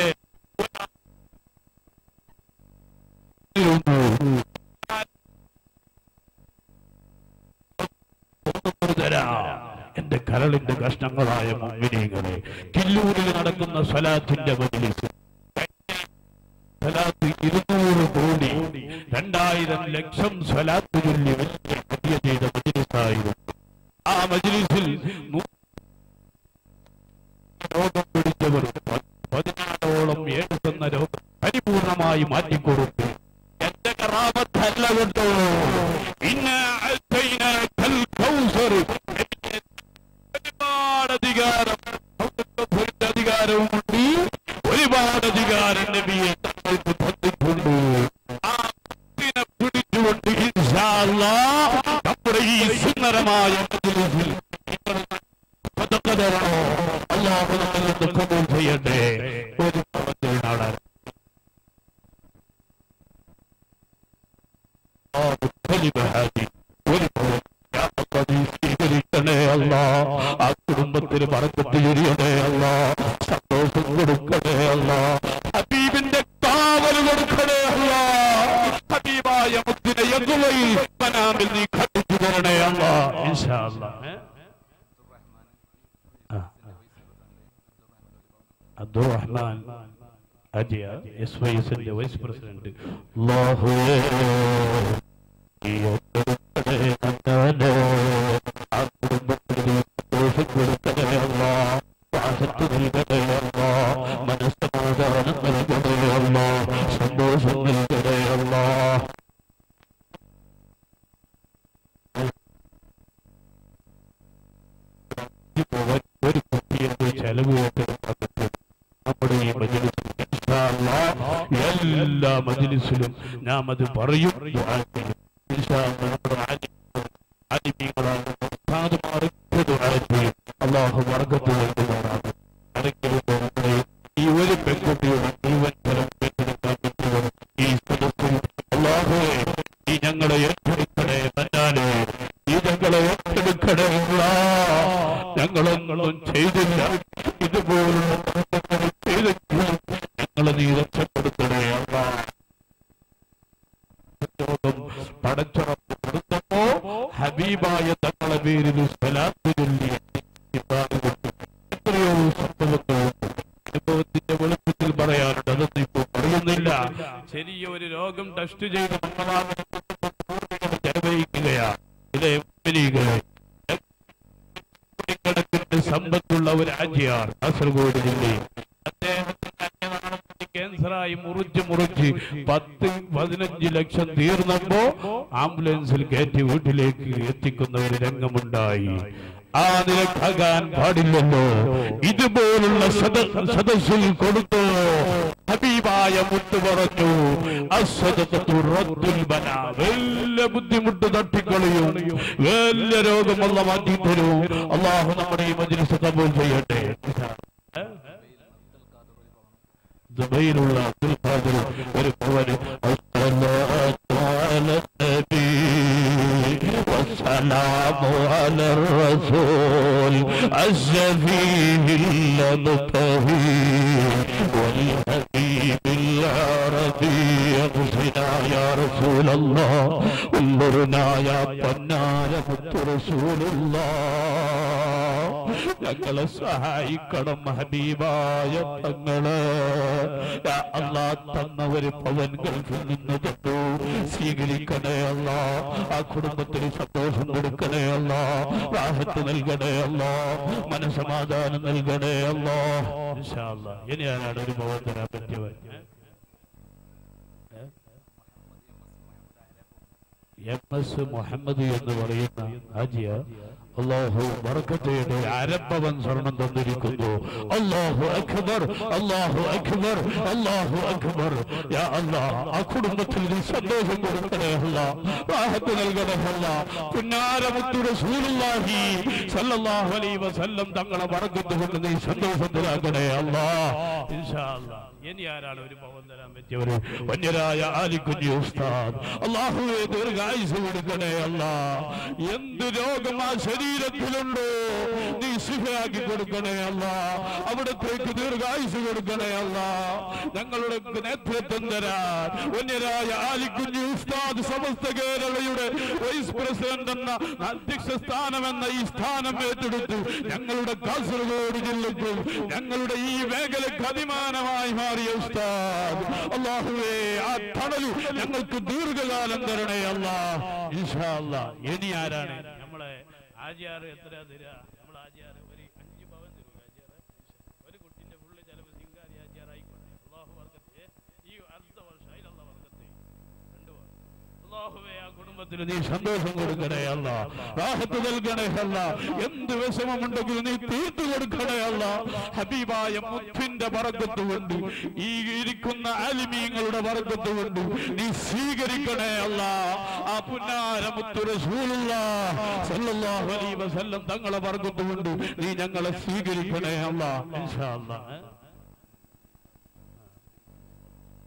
എന്റെ കരളിന്റെ കഷ്ണങ്ങളായ മുമ്പിനീകളെ കില്ലൂരിൽ നടക്കുന്ന സ്വലാത്തിന്റെ മജിലിസ് സ്വലാത്ത് ഇരുന്നൂറ് കോടി രണ്ടായിരം ലക്ഷം സ്വലാത്ത് ചൊല്ലി വലിയ ഹദിയ ചെയ്ത മജിലിസായിരുന്നു ആ മജിലിസിൽ നൂ- രോഗം പിടിച്ചവർ പ- പതിനാറോളം ഏഴ് എന്ന രോഗം പരിപൂർണമായി മാറ്റിക്കൊടുത്തു എന്റെ കറാമത്തല്ല കേട്ടോ ഇന്ന അൽത്തൈനാക്കൽ കൗസർ. ഒരുപാട് അധികാരം ഔദ്യോഗിക അധികാരവും ഉണ്ട് ഒരുപാട് അധികാരം നബിയെ തങ്ങൾക്ക് തന്നിട്ടുണ്ട് ആ ഇതിനെ പിടിച്ചുകൊണ്ട് ഇൻഷാ അല്ലാഹ് നമ്മുടെ ഈ സുന്ദരമായ മജ്ലിസിൽ നിങ്ങൾ പതക്ക തരണോ അള്ളാഹു നമ്മിൽ നിന്ന് കബൂൽ ചെയ്യട്ടെ ഒരു പവത്തിൽ നാടാൻ അള്ളാഹു കലിമ ഹാദി ഒരു പവൻ യാ അല്ലാഹ് നീ സ്വീകരിക്കണേ അല്ലാ ആ കുടുംബത്തിന് പറക്കത്ത് ചൊരിയണേ അല്ലാ സന്തോഷം കൊടുക്കണേ അല്ല ഹബീബിന്റെ കാവൽ കൊടുക്കണേ അല്ല ഹബീബായ മുത്തിനെ യദുവയിൽ മനാമിൽ നീ ഘടിച്ചു തരണേ അല്ല ഇൻഷാ അല്ലാ ഏ? ആ, ആ. അബ്ദുറഹ്മാൻ അജിയ എസ് വൈ എസിന്റെ വൈസ് പ്രസിഡന്റ് അല്ലാഹുവേ നീ കൊടുക്കണേ അല്ലാതെ ആ കുടുംബത്തിന് സന്തോഷം കൊടുക്കണേ അല്ലാ വാസത്ത് നൽകണേ അല്ലാ മനസ്സമാധാനം നൽകണേ അല്ലാ സന്തോഷം നൽകണേ അല്ലാ പോവാൻ ഒരു കുട്ടിയുടെ ചെലവ് കൊണ്ട് നമുക്ക് നമ്മുടെ ഈ മജ്ലിസിൽ ഇൻഷാ അല്ലാഹ് എല്ലാ മജ്ലിസിലും നാം അത് പറയും ദുആ ചെയ്യും. ഇൻഷാ അല്ലാഹ് നമ്മുടെ ആലിമീങ്ങൾ- ആലിമീങ്ങളാണ് ഉസ്താദുമാർക്ക് ദുആ ചെയ്യും. അല്ലാഹു ബർക്കത്ത് നൽകുമാറാണ് ആരെങ്കിലും നമ്മുടെ ഈ ഒരു പെൺകുട്ടിയുടെ മുഴുവൻ ഫലം ഏറ്റെടുക്കാൻ പറ്റുമോ ഈ സദസ്സിൽ അല്ലാഹുവേ നീ ഞങ്ങളെ ഏറ്റെടുക്കണേ തന്നാലേ നീ ഞങ്ങളെ ഏറ്റെടുക്കണേ അല്ലാ. ഞങ്ങളൊന്നും ചെയ്തില്ല ഇതുപോലുള്ള പ്രവർത്തനങ്ങൾ ചെയ്തെങ്കിലും ഞങ്ങളെ നീ രക്ഷപ്പെടുത്തണേ അല്ലാ. രോഗം പടച്ചുറപ്പ് കൊടുത്തപ്പോ ഹബീബായ തങ്ങളെ പേരിൽ സ്വലാത്ത് ചൊല്ലി ഇബ്രാഹിം കൊടുത്തു. എത്രയോ സംഭവങ്ങളുണ്ട് അനുഭവത്തിന്റെ വെളുപ്പത്തിൽ പറയാനുണ്ട് അതൊന്നും ഇപ്പോൾ പറയുന്നില്ല ചെറിയ ഒരു രോഗം ടെസ്റ്റ് ചെയ്ത് പൂർണ്ണികൾ ചെലവഴിക്കുകയാ ഇതേ മുമ്പിലിരിക്കുകയെ. കോടിക്കണക്കിന് സമ്പത്തുള്ള ഒരു രാജ്യമാണ് കാസർഗോഡ് ജില്ലയിൽ അദ്ദേഹത്തിന് അന്യനാളത്തിൽ ക്യാൻസറായി മുറിച്ച് മുറിച്ച് പത്ത് പതിനഞ്ച് ലക്ഷം തീർന്നപ്പോ ആംബുലൻസിൽ കയറ്റി വീട്ടിലേക്ക് എത്തിക്കുന്ന ഒരു രംഗമുണ്ടായി ആ നിലക്കാകാൻ പാടില്ലല്ലോ ഇതുപോലുള്ള സദ- സദസ്സിൽ കൊടുത്തു ഹബീബായ മുത്ത് പറഞ്ഞു അസ്വദത്തു റദ്ദുൽ ബലാ. വല്ല ബുദ്ധിമുട്ട് തട്ടിക്കളയും വലിയ രോഗമുള്ള മാറ്റി തരും അള്ളാഹു നമ്മുടെ ഈ മജ്ലിസ് കബൂൽ ചെയ്യട്ടെ ദുബൈയിലുള്ള അബ്ദുൽ ഖാദിർ ഒരു ഭവന് അസ്സലാത്തു അല നബി വസ്സലാമു അല റസൂൽ الشفيع المبتهي والحبيب العربي اغفنا يا رسول الله انظرنا يا പൊന്നാര മുത്തു റസൂലുള്ളാ ഞങ്ങളെ സഹായിക്കണം ഹബീബായ തങ്ങള് യാ അല്ലാ തന്ന ഒരു പവൻ ഗൾഫിൽ നിന്ന് തന്നു സ്വീകരിക്കണേ അല്ല ആ കുടുംബത്തിന് സന്തോഷം കൊടുക്കണേ അല്ല റാഹത്ത് നൽകണേ അല്ല മനസമാധാനം നൽകണേ അല്ല ഇനി ആരാണ് ഒരു പവൻ തരാൻ പറ്റിയവൻ എം എസ് മുഹമ്മദ് എന്ന് പറയുന്ന ഹാജിയ അള്ളാഹു ബർക്കത്തയുടെ അരപ്പവൻ സ്വർണം തന്നിരിക്കുന്നു അള്ളാഹു അക്ബർ അള്ളാഹു അക്ബർ അള്ളാഹു അക്ബർ യാ അല്ലാഹ് ആ കുടുംബത്തിൽ നീ സന്തോഷം കൊടുക്കണേ അല്ല റാഹത്ത് നൽകണേ അല്ല പുന്നാരമുത്തു റസൂലുള്ളാഹി സല്ലല്ലാഹു അലൈഹി വസല്ലം തങ്ങളെ ബർക്കത്ത് കൊണ്ട് നീ സന്തോഷത്തിലാക്കണേ അല്ലാ ഇൻഷാ അല്ലാഹ് ഇനി ആരാണ് ഒരു പവൻ തരാൻ പറ്റിയവര് വന്യരായ ആലിക്കുഞ്ഞി ഉസ്താദ് അള്ളാഹുവെ ദീർഘായുസ് കൊടുക്കണേ അല്ല എന്ത് രോഗം ആ ശരീരത്തിലുണ്ടോ നീ ശിഫയാക്കി കൊടുക്കണേ അല്ല അവിടത്തേക്ക് ദീർഘായുസ് കൊടുക്കണേ അല്ല ഞങ്ങളുടെ നേതൃത്വം തരാൻ വന്യരായ ആലിക്കുഞ്ഞി ഉസ്താദ് സമസ്ത കേരളയുടെ വൈസ് പ്രസിഡന്റ് എന്ന അധ്യക്ഷ സ്ഥാനം എന്ന ഈ സ്ഥാനം ഏറ്റെടുത്തു ഞങ്ങളുടെ കാസർഗോഡ് ജില്ലയ്ക്കും ഞങ്ങളുടെ ഈ മേഖലയ്ക്ക് അഭിമാനമായി മാറിയ ഉസ്താദ് അള്ളാഹുവേ ആ തണലു ഞങ്ങൾക്ക് ദീർഘകാലം തരണേ അല്ലാ ഇൻഷാ അല്ലാ ഇനി ആരാണ് നമ്മളെ ആചാർ എത്ര തരാ നമ്മളെ ആചാർ ഒരു അഞ്ച് പവൻ തരൂ ആചാർ ഒരു കുട്ടിന്റെ ഫുള്ള് ചെലവ് സിംഗാരി ആചാർ ആയിക്കോട്ടെ അള്ളാഹു വർക്കത്തെ ഈ അടുത്ത വർഷം അതിലുള്ള വർക്കത്തെ രണ്ട് വർഷം അള്ളാഹുവേ ആ കുടുംബത്തിന് നീ സന്തോഷം കൊടുക്കണേ അല്ല റാഹത്ത് നൽകണേ അല്ല എന്ത് വിഷമമുണ്ടെങ്കിലും നീ തീർത്തു കൊടുക്കണേ അല്ല ഹബീബായ മുത്തിന്റെ പറക്കത്ത് കൊണ്ട് ഈ ഇരിക്കുന്ന ആലിമീങ്ങളുടെ പറക്കത്ത് കൊണ്ട് നീ സ്വീകരിക്കണേ അല്ല ആ പുന്നാര മുത്തു റസൂലുള്ള സല്ലല്ലാഹു അലൈഹി വസല്ലം തങ്ങളെ പറക്കത്ത് കൊണ്ട് നീ ഞങ്ങളെ സ്വീകരിക്കണേ അല്ല ഇൻഷാ അല്ലാ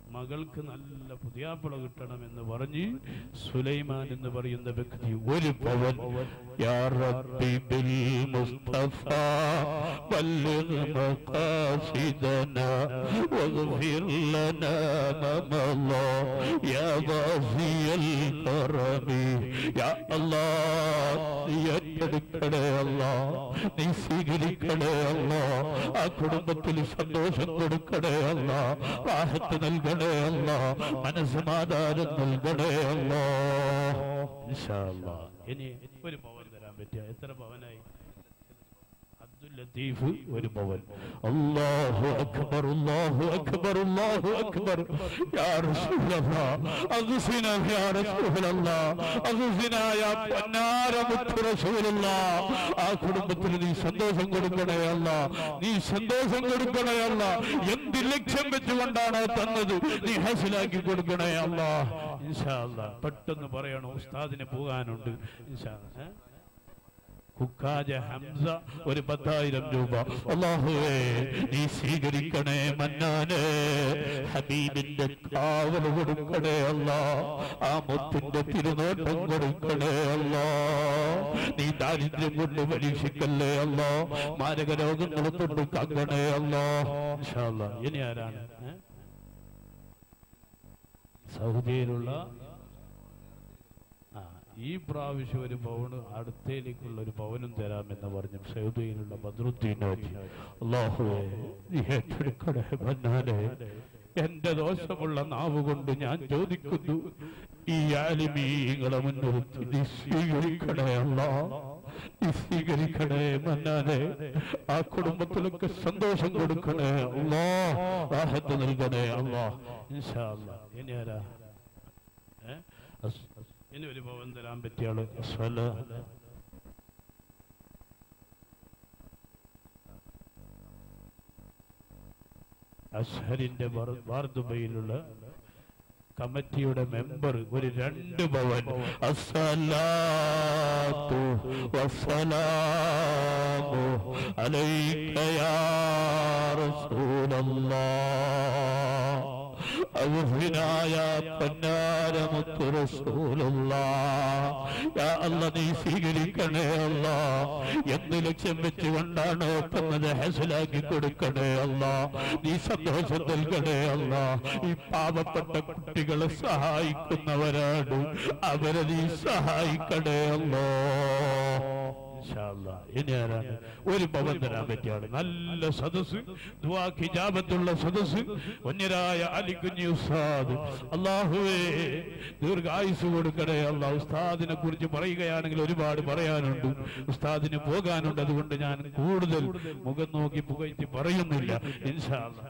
മകൾക്ക് നല്ല പുതിയാപ്പിള കിട്ടണമെന്ന് പറഞ്ഞ് സുലൈമാൻ എന്ന് പറയുന്ന വ്യക്തി ഒരു പവൻ യാ റബ്ബി ബിൽ മുസ്തഫ ബല്ലിഗ് മഖാസിദനാ വഗ്ഫിർ ലനാ മമല്ലാ യാ വാസിയൽ കറമി യാ അല്ലാഹ് നീ ഏറ്റെടുക്കണേ അല്ലാ നീ സ്വീകരിക്കണേ അല്ലാ ആ കുടുംബത്തിൽ സന്തോഷം കൊടുക്കണേ അല്ലാ റാഹത്ത് നൽകണേ അല്ലാ മനസ്സമാധാനം നൽകണേ അല്ലാ ഇൻഷാ അല്ലാ. ഇനി ഒരു പവൻ തരാൻ പറ്റിയ എത്ര പവനായി അബ്ദുൽ ലത്തീഫ് ഒരു പവൻ അല്ലാഹു അക്ബർ അല്ലാഹു അക്ബർ അല്ലാഹു അക്ബർ യാ റസൂലല്ലാഹ് അഗ്സിന യാ റസൂലല്ലാഹ് അഗ്സിന യാ പൊന്നാര മുത്ത് റസൂലല്ലാഹ് ആ കുടുംബത്തിന് നീ സന്തോഷം കൊടുക്കണേ അല്ല നീ സന്തോഷം കൊടുക്കണേ അല്ല എന്ത് ലക്ഷ്യം വെച്ചുകൊണ്ടാണ് തന്നത് നീ ഹസിലാക്കി കൊടുക്കണേ അല്ല ഇൻഷാ അല്ലാ പെട്ടെന്ന് പറയണം ഉസ്താദിന് പോകാനുണ്ട് ഇൻഷാ അല്ലാ. ഏ? കുക്കാജ ഹംസ ഒരു പത്തായിരം രൂപ അള്ളാഹുവേ നീ സ്വീകരിക്കണേ മന്നാനെ ഹബീബിന്റെ കാവൽ കൊടുക്കണേ അല്ല ആ മുത്തിന്റെ തിരുനോട്ടം കൊടുക്കണേ അല്ല നീ ദാരിദ്ര്യം കൊണ്ട് പരീക്ഷിക്കല്ലേ അല്ല മാരക രോഗങ്ങളെ തൊട്ട് കാക്കണേ അല്ല ഇൻഷാ അല്ലാ. ഇനി ആരാണ് ഏ? സൗദിയിലുള്ള ആ, ഈ പ്രാവശ്യം ഒരു പവന് അടുത്തേലേക്കുള്ള ഒരു പവനും തരാമെന്ന് പറഞ്ഞു സൗദിയിലുള്ള ബദ്രുദ്ദീൻ ഹാജി. അല്ലാഹുവേ നീ ഏറ്റെടുക്കണേ മന്നാനെ എന്റെ ദോഷമുള്ള നാവ് കൊണ്ട് ഞാൻ ചോദിക്കുന്നു ഈ ആലിമീങ്ങളെ മുൻനിർത്തി നീ സ്വീകരിക്കണേ അല്ല നീ സ്വീകരിക്കണേ മന്നാനെ ആ കുടുംബത്തിലൊക്കെ സന്തോഷം കൊടുക്കണേ അല്ലാ റാഹത്ത് നൽകണേ അല്ലാ ഇൻഷാ അല്ലാ ഇനി ആരാ ഏ? അസ്- ഇനി ഒരു പവൻ തരാൻ പറ്റിയ ആള് അസ്വല അസ്ഹരിന്റെ ബർ- വാർദുബയിലുള്ള കമ്മിറ്റിയുടെ മെമ്പർ ഒരു രണ്ട് പവൻ അസ്സലാത്തു വസ്സലാമു അലൈക യാ റസൂലല്ലാഹ് അവുഹിനായ പൊന്നാരമുത്തു റസൂലുള്ളാഹ് യാ അല്ലാഹ് നീ സ്വീകരിക്കണേ അല്ലാ എന്ത് ലക്ഷ്യം വെച്ചുകൊണ്ടാണ് തന്നത് ഹസലാക്കി കൊടുക്കണേ അല്ലാ നീ സന്തോഷം നൽകണേ അല്ലാ ഈ പാവപ്പെട്ട കുട്ടികളെ സഹായിക്കുന്നവരാണ് അവരെ നീ സഹായിക്കണേ അല്ലോ ഇൻഷാ അല്ലാ. ഇനി ആരാണ് ഒരു പവൻ തരാൻ പറ്റിയാണ് നല്ല സദസ് ദുആ ഹിജാബത്തുള്ള സദസ് വന്യരായ അലിക്കുഞ്ഞി ഉസ്താദ് അള്ളാഹുവേ ദീർഘായുസ് കൊടുക്കണേ അല്ലാ ഉസ്താദിനെ കുറിച്ച് പറയുകയാണെങ്കിൽ ഒരുപാട് പറയാനുണ്ട് ഉസ്താദിന് പോകാനുണ്ട് അതുകൊണ്ട് ഞാൻ കൂടുതൽ മുഖം നോക്കി പുകഴ്ത്തി പറയുന്നില്ല ഇൻഷാ അല്ലാ.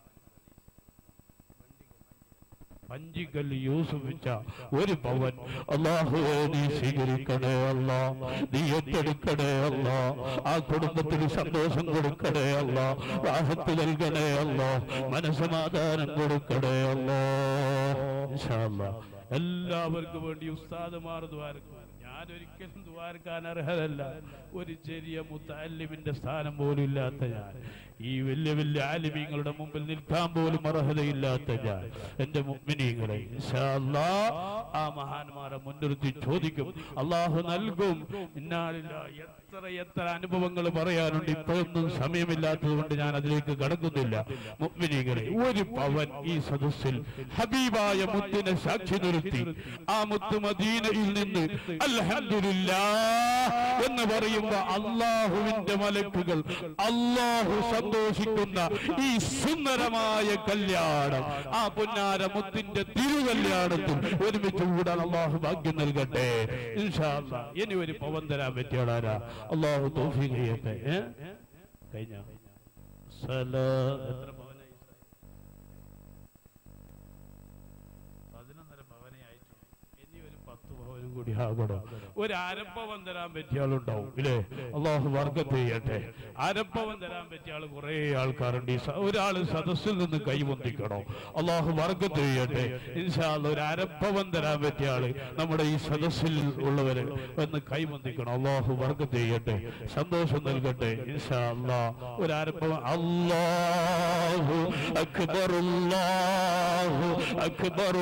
പഞ്ചിക്കൽ യൂസുഫ് വെച്ച ഒരു പവൻ അള്ളാഹുവേ നീ സ്വീകരിക്കണേ അല്ലാ നീ ഏറ്റെടുക്കണേ അല്ലാ ആ കുടുംബത്തിന് സന്തോഷം കൊടുക്കണേ അല്ലാ റാഹത്ത് നൽകണേ അല്ലാ മനസമാധാനം കൊടുക്കണേ അല്ലാ ഇൻഷാ അല്ലാ. എല്ലാവർക്കും വേണ്ടി ഉസ്താദുമാർ ദ്വാരക്കും ഞാനൊരിക്കലും ദ്വാരക്കാൻ അർഹരല്ല ഒരു ചെറിയ മുത്തല്ലിമിന്റെ സ്ഥാനം പോലും ഇല്ലാത്ത ഞാൻ ഈ വലിയ വലിയ ആലിമീങ്ങളുടെ മുമ്പിൽ നിൽക്കാൻ പോലും അർഹതയില്ലാത്ത ഞാൻ എന്റെ മുഗ്മിനീങ്ങളെ ഇൻഷാ അല്ലാ, ആ മഹാന്മാരെ മുൻനിർത്തി ചോദിക്കും അള്ളാഹു നൽകും ഇന്നാലില്ല എത്ര എത്ര അനുഭവങ്ങൾ പറയാനുണ്ട് ഇപ്പോഴൊന്നും സമയമില്ലാത്തത് കൊണ്ട് ഞാൻ അതിലേക്ക് കടക്കുന്നില്ല മുഗ്മിനീങ്ങളെ ഒരു പവൻ ഈ സദസ്സിൽ ഹബീബായ മുത്തിനെ സാക്ഷി നിർത്തി ആ മുത്ത് മദീനയിൽ നിന്ന് അൽഹംദുലില്ലാ എന്ന് പറയുമ്പോ അള്ളാഹുവിന്റെ മലക്കുകൾ അള്ളാഹു സന്തോഷിക്കുന്ന ഈ സുന്ദരമായ കല്യാണം ആ പൊന്നാര മുത്തിന്റെ തിരുകല്യാണത്തിൽ ഒരുമിച്ച് കൂടാൻ അള്ളാഹു ഭാഗ്യം നൽകട്ടെ ഇൻഷാ അല്ലാ. ഇനി ഒരു പവൻ തരാൻ പറ്റിയാളാരാ അള്ളാഹു തോഫീഖ് ചെയ്യട്ടെ ഏ? കഴിഞ്ഞ സലാ എത്ര പവനായി പതിനൊന്നര പവനേ ആയിട്ടുള്ളൂ ഇനി ഒരു പത്ത് പവനും കൂടി ആകണം ഒരു അരപ്പവൻ തരാൻ പറ്റിയ ആളുണ്ടാവും ഇല്ലേ അള്ളാഹു വർഗത്ത് ചെയ്യട്ടെ അരപ്പവൻ തരാൻ പറ്റിയ ആൾ കുറെ ആൾക്കാരുണ്ട് ഈ സ- ഒരാള് സദസ്സിൽ നിന്ന് കൈവന്തിക്കണം അള്ളാഹു വർഗത്ത് ചെയ്യട്ടെ ഇൻഷാല്ല ഒരു അരപ്പവൻ തരാൻ പറ്റിയ ആള് നമ്മുടെ ഈ സദസ്സിൽ ഉള്ളവര് ഒന്ന് കൈവന്തിക്കണം അള്ളാഹു വർഗത്ത് ചെയ്യട്ടെ സന്തോഷം നൽകട്ടെ ഇൻഷാ അല്ലാ ഒരു അരപ്പവൻ അള്ളാഹു أكبر الله أكبر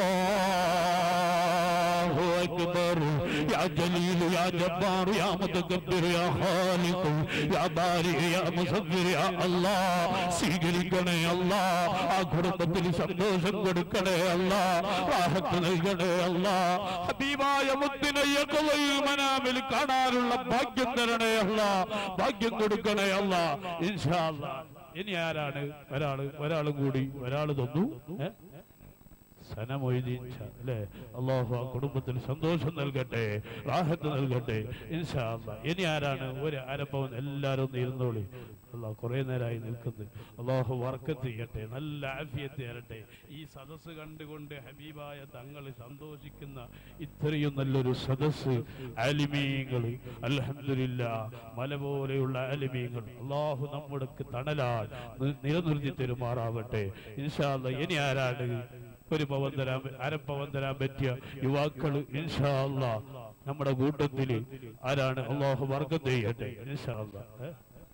الله أكبر يا جليل يا جبار يا متكبر يا خالق يا بارئ يا مصبر يا الله സ്വീകരിക്കണേ അല്ല ആ കുടുംബത്തിൽ സന്തോഷം കൊടുക്കണേ അല്ല റാഹത്ത് നൽകണേ അല്ല ഹബീബായ മുത്തിനെ യഖ്വയിൽ മനാമിൽ കാണാനുള്ള ഭാഗ്യം തരണേ അല്ല ഭാഗ്യം കൊടുക്കണേ അല്ല ഇൻഷാ അല്ലാ ഇനി ആരാണ് ഒരാള് ഒരാളും കൂടി ഒരാള് തന്നു ഏ? സന മൊയ്തീൻ ഷാ, അല്ലേ അള്ളാഹു ആ കുടുംബത്തിൽ സന്തോഷം നൽകട്ടെ റാഹത്ത് നൽകട്ടെ ഇൻഷാ അല്ലാ ഇനി ആരാണ് ഒരു അരപ്പവൻ എല്ലാവരും ഒന്ന് ഇരുന്നോളി അള്ളാഹ് കുറെ നേരമായി നിൽക്കുന്നത് അള്ളാഹു വർക്കത്ത് ചെയ്യട്ടെ നല്ല ആഫിയത്ത് തരട്ടെ ഈ സദസ്സ് കണ്ടുകൊണ്ട് ഹബീബായ തങ്ങൾ സന്തോഷിക്കുന്ന ഇത്രയും നല്ലൊരു സദസ്സ് ആലിമീങ്ങൾ അൽഹംദുലില്ല മല പോലെയുള്ള ആലിമീങ്ങൾ അള്ളാഹു നമ്മുടെ തണലാൽ നി- നിലനിർത്തി തരുമാറാവട്ടെ ഇൻഷാ അല്ലാ ഇനി ആരാണ് ഒരു പവൻ തരാൻ അരപ്പവൻ തരാൻ പറ്റിയ യുവാക്കൾ ഇൻഷാ അല്ലാ നമ്മുടെ കൂട്ടത്തിൽ ആരാണ് അള്ളാഹു വർഗം ചെയ്യട്ടെ ഇൻഷാ അല്ലാ ഏ?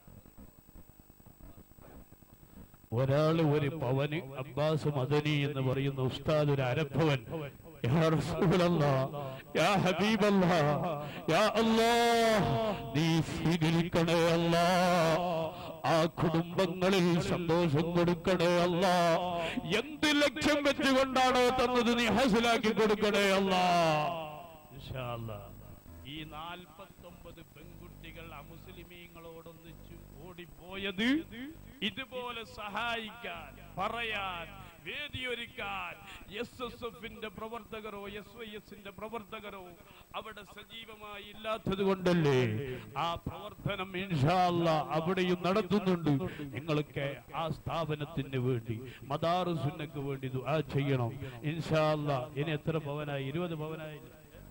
ഒരാള് ഒരു പവന് അബ്ബാസ് മദനി എന്ന് പറയുന്ന ഉസ്താദ് ഒരു അരപ്പവൻ യാ റസൂലല്ലാ, യാ ഹബീബല്ലാ, യാ അല്ലാഹ്, നീ സ്വീകരിക്കണേ അല്ലാ ആ കുടുംബങ്ങളിൽ സന്തോഷം കൊടുക്കണേ അല്ല എന്ത് ലക്ഷ്യം വെച്ചുകൊണ്ടാണോ തന്നത് നീ ഹസിലാക്കി കൊടുക്കണേ അല്ല ഇൻഷാ അല്ലാ. ഈ നാൽപ്പത്തൊമ്പത് പെൺകുട്ടികൾ അമുസ്ലിമീങ്ങളോടൊന്നിച്ച് ഓടിപ്പോയത് ഇതുപോലെ സഹായിക്കാൻ പറയാൻ വേദിയൊരുക്കാൻ എസ് എസ് എഫിന്റെ പ്രവർത്തകരോ എസ് വൈ എസിന്റെ പ്രവർത്തകരോ അവിടെ സജീവമായി ഇല്ലാത്തത് കൊണ്ടല്ലേ ആ പ്രവർത്തനം ഇൻഷാ അല്ലാ അവിടെയും നടത്തുന്നുണ്ട് നിങ്ങൾക്ക് ആ സ്ഥാപനത്തിന് വേണ്ടി മദാറുസുന്നക്ക് വേണ്ടി ദുആ ചെയ്യണം ഇൻഷാ അല്ലാ ഇനി എത്ര ഭവനായി ഇരുപത് ഭവനായി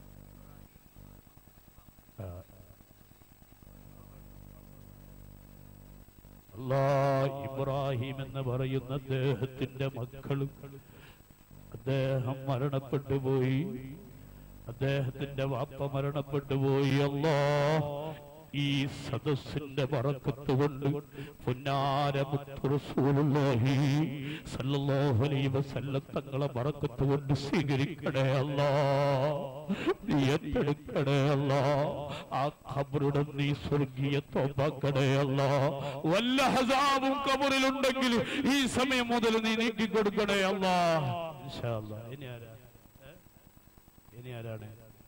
ആ. അല്ലാ ഇബ്രാഹിം എന്ന് പറയുന്ന അദ്ദേഹത്തിന്റെ മക്കളും അദ്ദേഹം മരണപ്പെട്ടു പോയി അദ്ദേഹത്തിന്റെ വാപ്പ മരണപ്പെട്ടു പോയി അല്ലാ ഈ സദസ്സിന്റെ പറക്കത്ത് കൊണ്ട് പൊന്നാരമുത്തുറസൂലുള്ളാഹി സല്ലല്ലാഹു അലൈഹി വസല്ലം തങ്ങളെ പറക്കത്ത് കൊണ്ട് സ്വീകരിക്കണേ അല്ലാ നീ ഏറ്റെടുക്കണേ അല്ലാ ആ ഖബറുടെ നീ സ്വർഗീയ തോപ്പാക്കണേ അല്ലാ വല്ല ഹസാബും ഖബറിലുണ്ടെങ്കിൽ ഈ സമയം മുതൽ നീ നീക്കി കൊടുക്കണേ അല്ലാ ഇൻഷാ അല്ലാ ഇനി ആരാ ഏ? ഇനി ആരാണ്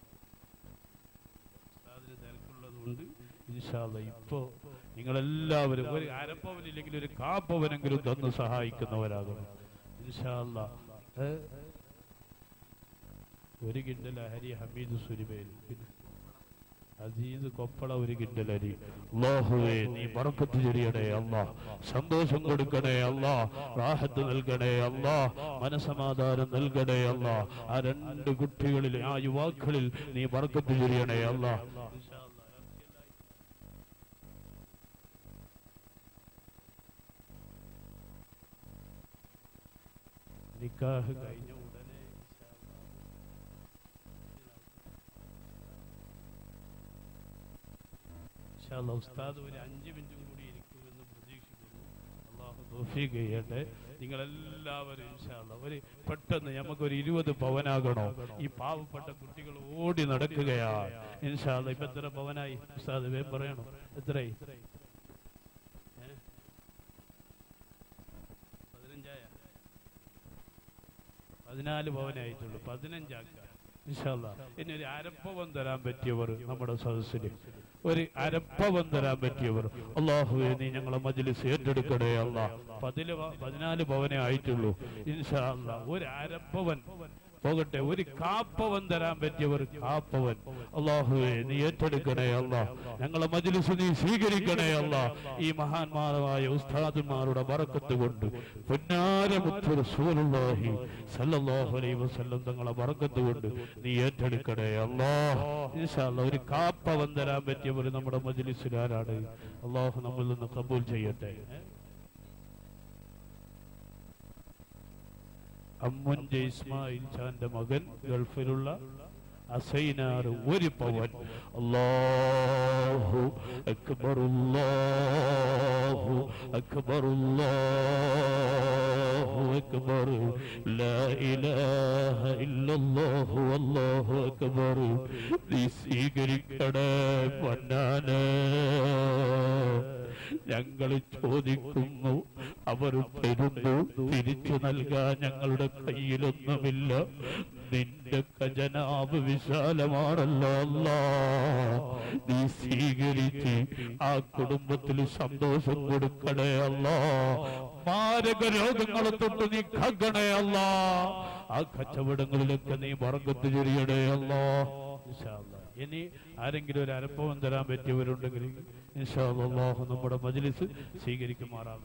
ഉസ്താദിന് തിരക്കുള്ളതുകൊണ്ട് ഇൻഷാല്ല ഇപ്പോ നിങ്ങളെല്ലാവരും ഒരു അരപ്പവനില്ലെങ്കിൽ ഒരു കാപ്പവനെങ്കിലും തന്ന് സഹായിക്കുന്നവരാകണം ഇൻഷാല്ല ഏ? ഒരു കിണ്ടൽ ഹരി ഹമീദ് സുരിമേൽ പിന്നെ അസീസ് കൊപ്പള ഒരു കിണ്ടൽ അരി അല്ലാഹുവേ നീ ബറക്കത്ത് ചെറിയണേ അല്ലാ സന്തോഷം കൊടുക്കണേ അല്ലാ റാഹത്ത് നൽകണേ അല്ലാ മനസമാധാനം നൽകണേ അല്ലാ ആ രണ്ട് കുട്ടികളിൽ ആ യുവാക്കളിൽ നീ ബറക്കത്ത് ചെറിയണേ അല്ലാ നിക്കാഹ് കഴിഞ്ഞ ഉടനെ ഇൻഷാ അല്ലാ. ഇൻഷാ അല്ലാ, ഉസ്താദ് ഒരു അഞ്ച് മിനിറ്റും കൂടി ഇരിക്കുമെന്ന് പ്രതീക്ഷിക്കുന്നു അള്ളാഹു തൗഫീഖ് ചെയ്യട്ടെ നിങ്ങളെല്ലാവരും ഇൻഷാ അല്ലാ, ഒരു പെട്ടെന്ന് നമുക്കൊരു ഇരുപത് പവനാകണോ ഈ പാവപ്പെട്ട കുട്ടികൾ ഓടി നടക്കുകയാണ് ഇൻഷാ അല്ലാ, ഇപ്പൊ എത്ര പവനായി ഉസ്താദ് വേം പറയണോ എത്രയായി ഏ? പതിനഞ്ചായ പതിനാല് പവനായിട്ടുള്ളൂ പതിനഞ്ചാക്ക ഇൻഷാല്ല ഇനി ഒരു അരപ്പവൻ തരാൻ പറ്റിയവർ നമ്മുടെ സദസ്സിൽ ഒരു അരപ്പവൻ തരാൻ പറ്റിയവർ അള്ളാഹുവെ നീ ഞങ്ങളെ മജ്ലിസ് ഏറ്റെടുക്കണേ അല്ലാ പതില് പ- പതിനാല് പവനേ ആയിട്ടുള്ളൂ ഇൻഷാ അല്ലാ ഒരു അരപ്പവൻ പോകട്ടെ ഒരു കാപ്പവൻ തരാൻ പറ്റിയവർ കാപ്പവൻ അള്ളാഹുവെ നീ ഏറ്റെടുക്കണേ അല്ല ഞങ്ങളെ മജ്ലിസ് നീ സ്വീകരിക്കണേ അല്ല ഈ മഹാന്മാരായ ഉസ്താദുമാരുടെ ബറക്കത്ത് കൊണ്ട് പൊന്നാരമുത്ത് റസൂലുള്ളാഹി സല്ലല്ലാഹു അലൈഹി വസല്ലം തങ്ങളെ ബറക്കത്ത് കൊണ്ട് നീ ഏറ്റെടുക്കണേ അല്ലാ ഇൻഷാ അല്ലാ ഒരു കാപ്പവൻ തരാൻ പറ്റിയവർ നമ്മുടെ മജ്ലിസിൽ ആരാണ് അള്ളാഹു നമ്മിൽ നിന്ന് കബൂൽ ചെയ്യട്ടെ അമ്മുന്റെ ഇസ്മായിൽ ഖാന്റെ മകൻ ഗൾഫിലുള്ള അസൈനാർ ഒരു പവൻ അല്ലാഹു അക്ബർ അല്ലാഹു അക്ബർ അല്ലാഹു أكبر لا إله إلا الله والله أكبر നീ സ്വീകരിക്കണേ പൊന്നാനേ ഞങ്ങൾ ചോദിക്കുന്നു അവർ തരുന്നു തിരിച്ചു നൽകാൻ ഞങ്ങളുടെ കയ്യിലൊന്നുമില്ല നിന്റെ ഖജനാവ് വിശാലമാണല്ലോ അല്ലാ നീ സ്വീകരിച്ച് ആ കുടുംബത്തിൽ സന്തോഷം കൊടുക്കണേ അല്ലാ മാരക രോഗങ്ങളെ തൊട്ട് നീ കഗണേ അല്ലാ ആ കച്ചവടങ്ങളിലൊക്കെ നീ മറക്കത്ത് ചെറിയടേ അല്ലാ ഇൻഷാ അല്ലാ. ഇനി ആരെങ്കിലും ഒരു അനുഭവം തരാൻ പറ്റിയവരുണ്ടെങ്കിൽ ഇൻഷാ അല്ലാഹു നമ്മുടെ മജ്ലിസ് സ്വീകരിക്കുമാറാണ്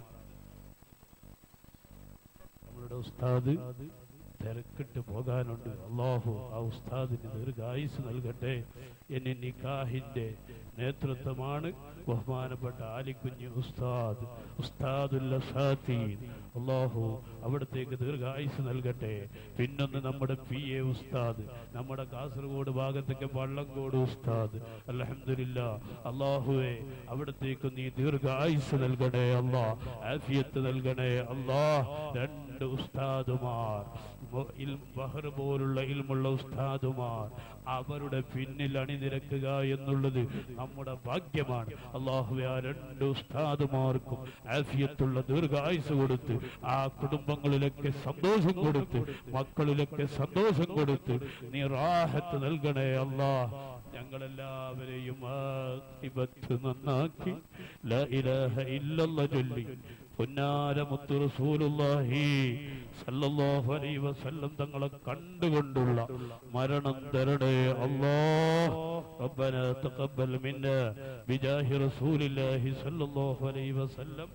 നമ്മളുടെ ഉസ്താദ് തിരക്കിട്ട് പോകാനുണ്ട് അള്ളാഹു ആ ഉസ്താദിന് ദീർഘായുസ് നൽകട്ടെ എന്നെ നിക്കാഹിന്റെ നേതൃത്വമാണ് ബഹുമാനപ്പെട്ട ആലിക്കുഞ്ഞ് ഉസ്താദ് ഉസ്താദുല്ല സാത്തീൻ അള്ളാഹു അവിടത്തേക്ക് ദീർഘായുസ് നൽകട്ടെ പിന്നൊന്ന് നമ്മുടെ പി എ ഉസ്താദ് നമ്മുടെ കാസർഗോഡ് ഭാഗത്തേക്ക് വള്ളംകോട് ഉസ്താദ് അലഹമില്ല അള്ളാഹുവെ അവിടത്തേക്ക് നീ ദീർഘായുസ് നൽകണേ അല്ലാ ആഫിയത്ത് നൽകണേ അല്ലാ രണ്ട് ഉസ്താദുമാർ മു- ഇൽ- ബഹർ പോലുള്ള ഇൽമുള്ള ഉസ്താദുമാർ അവരുടെ പിന്നിൽ അണിനിരക്കുക എന്നുള്ളത് നമ്മുടെ ഭാഗ്യമാണ് അള്ളാഹുവെ ആ രണ്ട് ഉസ്താദുമാർക്കും ആഫിയത്തുള്ള ദീർഘായുസ് കൊടുത്ത് ആ കുടുംബങ്ങളിലൊക്കെ സന്തോഷം കൊടുത്ത് മക്കളിലൊക്കെ സന്തോഷം കൊടുത്ത് നീ റാഹത്ത് നൽകണേ അല്ലാ ഞങ്ങളെല്ലാവരെയും ആഖിബത്ത് നന്നാക്കി ലാ ഇലാഹ ഇല്ലല്ലാ ചൊല്ലി പൊന്നാര മുത്തു റസൂലുള്ളാഹി സല്ലല്ലാഹു അലൈഹി വസല്ലം തങ്ങളെ കണ്ടുകൊണ്ടുള്ള മരണം തരണേ അല്ലാഹ് ربنا تقبل منا بجاه رسول الله صلى الله عليه وسلم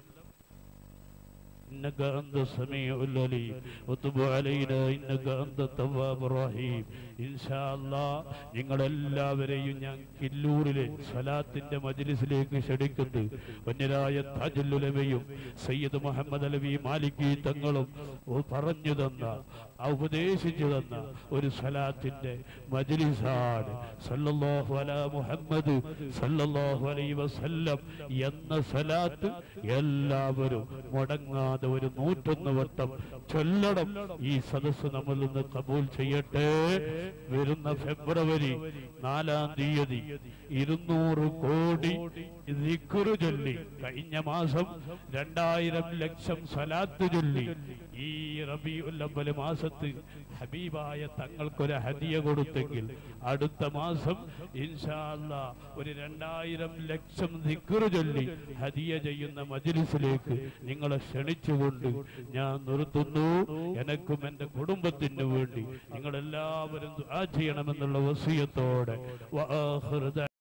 إنك أنت السميع العليم وتب علينا إنك أنت التواب الرحيم إن شاء الله നിങ്ങളെല്ലാവരെയും ഞാൻ കില്ലൂരിലെ സലാത്തിന്റെ മജ്ലിസിലേക്ക് ക്ഷണിക്കുന്നു വന്യരായ താജുലുലമയും സയ്യിദ് മുഹമ്മദ് അലവി മാലിക്കി തങ്ങളും ഓ പറഞ്ഞു തന്ന ആ ഉപദേശിച്ചു തന്ന ഒരു സലാത്തിന്റെ മജ്ലിസാണ് സല്ലല്ലാഹു അലാ മുഹമ്മദ് സല്ലല്ലാഹു അലൈഹി വസല്ലം എന്ന സലാത്ത് എല്ലാവരും മുടങ്ങാതെ ഒരു നൂറ്റൊന്ന് വട്ടം ചൊല്ലണം ഈ സദസ്സ് നമ്മൾ നിന്ന് കബൂൽ ചെയ്യട്ടെ വരുന്ന ഫെബ്രുവരി നാലാം തീയതി ഇരുന്നൂറ് കോടി ദിക്റ് ചൊല്ലി കഴിഞ്ഞ മാസം രണ്ടായിരം ലക്ഷം സലാത്ത് ചൊല്ലി ഈ റബിയുല്ലമ്പൽ മാസത്ത് ഹബീബായ തങ്ങൾക്കൊരു ഹദിയ കൊടുത്തെങ്കിൽ അടുത്ത മാസം ഇൻഷാ അല്ലാ ഒരു രണ്ടായിരം ലക്ഷം ദിക്റ് ചൊല്ലി ഹദിയ ചെയ്യുന്ന മജ്ലിസിലേക്ക് നിങ്ങളെ ക്ഷണിച്ചുകൊണ്ട് ഞാൻ നിർത്തുന്നു എനക്കും എന്റെ കുടുംബത്തിന് വേണ്ടി നിങ്ങളെല്ലാവരും ദുആ ചെയ്യണമെന്നുള്ള വസിയത്തോടെ വആഖിറു